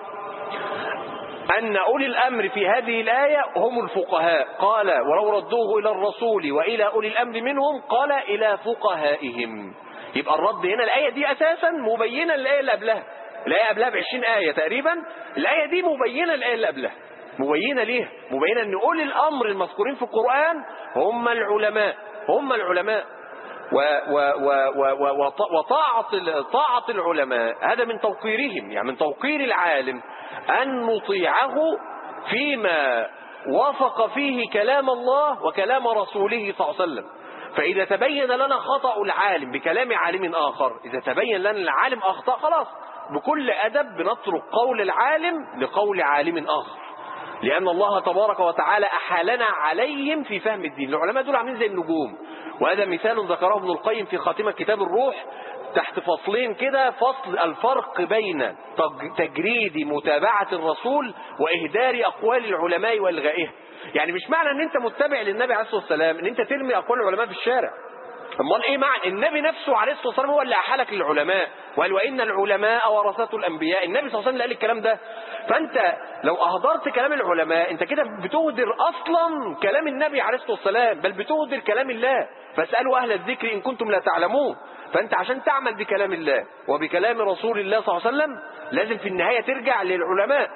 أن أولي الأمر في هذه الآية هم الفقهاء قال ولو ردوه إلى الرسول وإلى أولي الأمر منهم قال إلى فقهائهم يبقى الرد هنا الآية دي أساسا مبينة للآية اللي قبلها الآية قبلها ب 20 آية تقريبا الآية دي مبينة الآية اللي قبلها مبينة ليه مبينة أن أولي الأمر المذكورين في القرآن هم العلماء هم العلماء و و و وطاعة طاعة العلماء هذا من توقيرهم يعني من توقير العالم أن نطيعه فيما وافق فيه كلام الله وكلام رسوله صلى الله عليه وسلم فإذا تبين لنا خطأ العالم بكلام عالم آخر إذا تبين لنا العالم أخطأ خلاص بكل أدب بنترك قول العالم لقول عالم آخر لأن الله تبارك وتعالى أحالنا عليهم في فهم الدين العلماء دول عاملين زي النجوم وهذا مثال ذكره ابن القيم في خاتمة كتاب الروح تحت فصلين كده فصل الفرق بين تجريد متابعة الرسول وإهدار أقوال العلماء وإلغائها يعني مش معنى ان انت متبع للنبي عليه الصلاة والسلام ان انت ترمي أقوال العلماء في الشارع امال ايه معنى النبي نفسه عليه الصلاه والسلام هو اللي احالك للعلماء وقال وان العلماء ورثه الانبياء النبي صلى الله عليه وسلم اللي قال الكلام ده فانت لو اهدرت كلام العلماء انت كده بتهدر اصلا كلام النبي عليه الصلاه والسلام بل بتهدر كلام الله فاسالوا اهل الذكر ان كنتم لا تعلمون فانت عشان تعمل بكلام الله وبكلام رسول الله صلى الله عليه وسلم لازم في النهايه ترجع للعلماء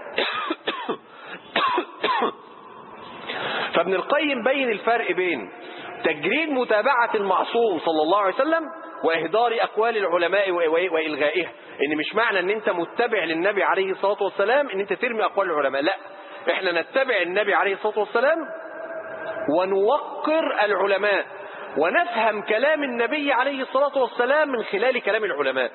فابن القيم بين الفرق بين تجريد متابعة المعصوم صلى الله عليه وسلم وإهدار أقوال العلماء وإلغائها إن مش معنى أن أنت متبع للنبي عليه الصلاة والسلام أن أنت ترمي أقوال العلماء لا إحنا نتبع النبي عليه الصلاة والسلام ونوقر العلماء ونفهم كلام النبي عليه الصلاة والسلام من خلال كلام العلماء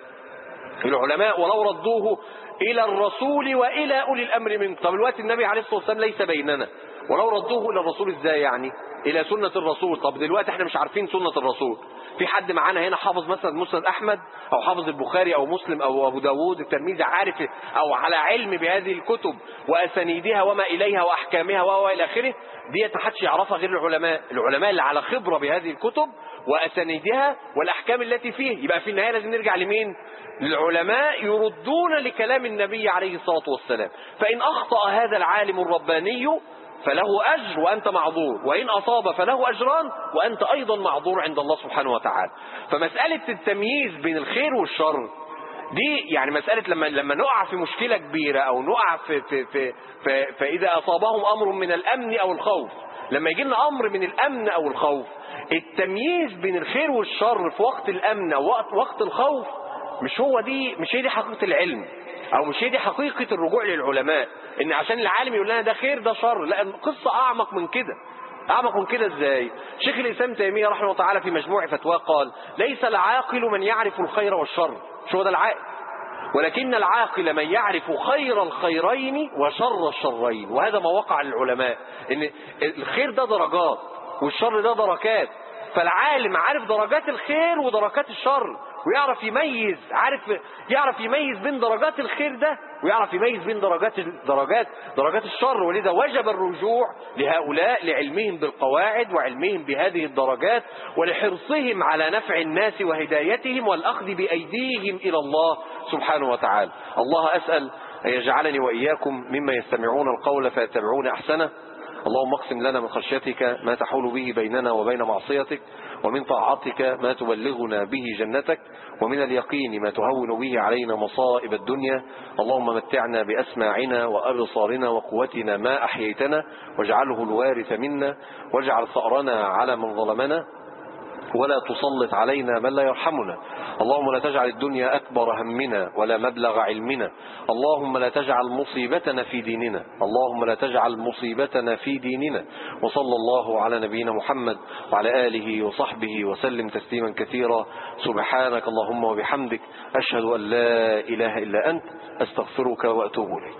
العلماء ولو ردوه إلى الرسول وإلى أولي الأمر منكم طب الوقت النبي عليه الصلاة والسلام ليس بيننا ولو ردوه إلى الرسول إزاي يعني إلى سنة الرسول طب دلوقتي احنا مش عارفين سنة الرسول في حد معانا هنا حافظ مثلا مسند أحمد أو حافظ البخاري أو مسلم أو أبو داود الترمذي عارف أو على علم بهذه الكتب وأسانيدها وما إليها وأحكامها وإلى آخره دي ما حدش يعرفها غير العلماء العلماء اللي على خبرة بهذه الكتب وأسانيدها والأحكام التي فيه يبقى في النهاية لازم نرجع لمين العلماء يردون لكلام النبي عليه الصلاة والسلام فإن أخطأ هذا العالم الرباني فله أجر وأنت معذور وإن أصاب فله أجران وأنت أيضا معذور عند الله سبحانه وتعالى فمسألة التمييز بين الخير والشر دي يعني مسألة لما لما نقع في مشكلة كبيرة أو نقع في, في, في, في فإذا أصابهم أمر من الأمن أو الخوف لما يجي لنا أمر من الأمن أو الخوف التمييز بين الخير والشر في وقت الأمن أو وقت, وقت الخوف مش هو دي مش هي دي حقيقة العلم او مش هي دي حقيقة الرجوع للعلماء ان عشان العالم يقول لنا ده خير ده شر لا القصة اعمق من كده اعمق من كده ازاي شيخ الاسلام تيمية رحمه الله تعالى في مجموع فتواه قال ليس العاقل من يعرف الخير والشر مش هو ده العاقل ولكن العاقل من يعرف خير الخيرين وشر الشرين وهذا ما وقع للعلماء ان الخير ده درجات والشر ده دركات فالعالم عارف درجات الخير ودرجات الشر ويعرف يميز عارف يعرف يميز بين درجات الخير ده ويعرف يميز بين درجات درجات درجات الشر ولذا وجب الرجوع لهؤلاء لعلمهم بالقواعد وعلمهم بهذه الدرجات ولحرصهم على نفع الناس وهدايتهم والأخذ بأيديهم إلى الله سبحانه وتعالى الله أسأل أن يجعلني وإياكم مما يستمعون القول فيتبعون أحسنه اللهم اقسم لنا من خشيتك ما تحول به بيننا وبين معصيتك ومن طاعتك ما تبلغنا به جنتك ومن اليقين ما تهون به علينا مصائب الدنيا اللهم متعنا بأسماعنا وأبصارنا وقوتنا ما أحييتنا واجعله الوارث منا واجعل ثأرنا على من ظلمنا ولا تسلط علينا من لا يرحمنا اللهم لا تجعل الدنيا أكبر همنا ولا مبلغ علمنا اللهم لا تجعل مصيبتنا في ديننا اللهم لا تجعل مصيبتنا في ديننا وصلى الله على نبينا محمد وعلى آله وصحبه وسلم تسليما كثيرا سبحانك اللهم وبحمدك أشهد أن لا إله إلا أنت أستغفرك وأتوب إليك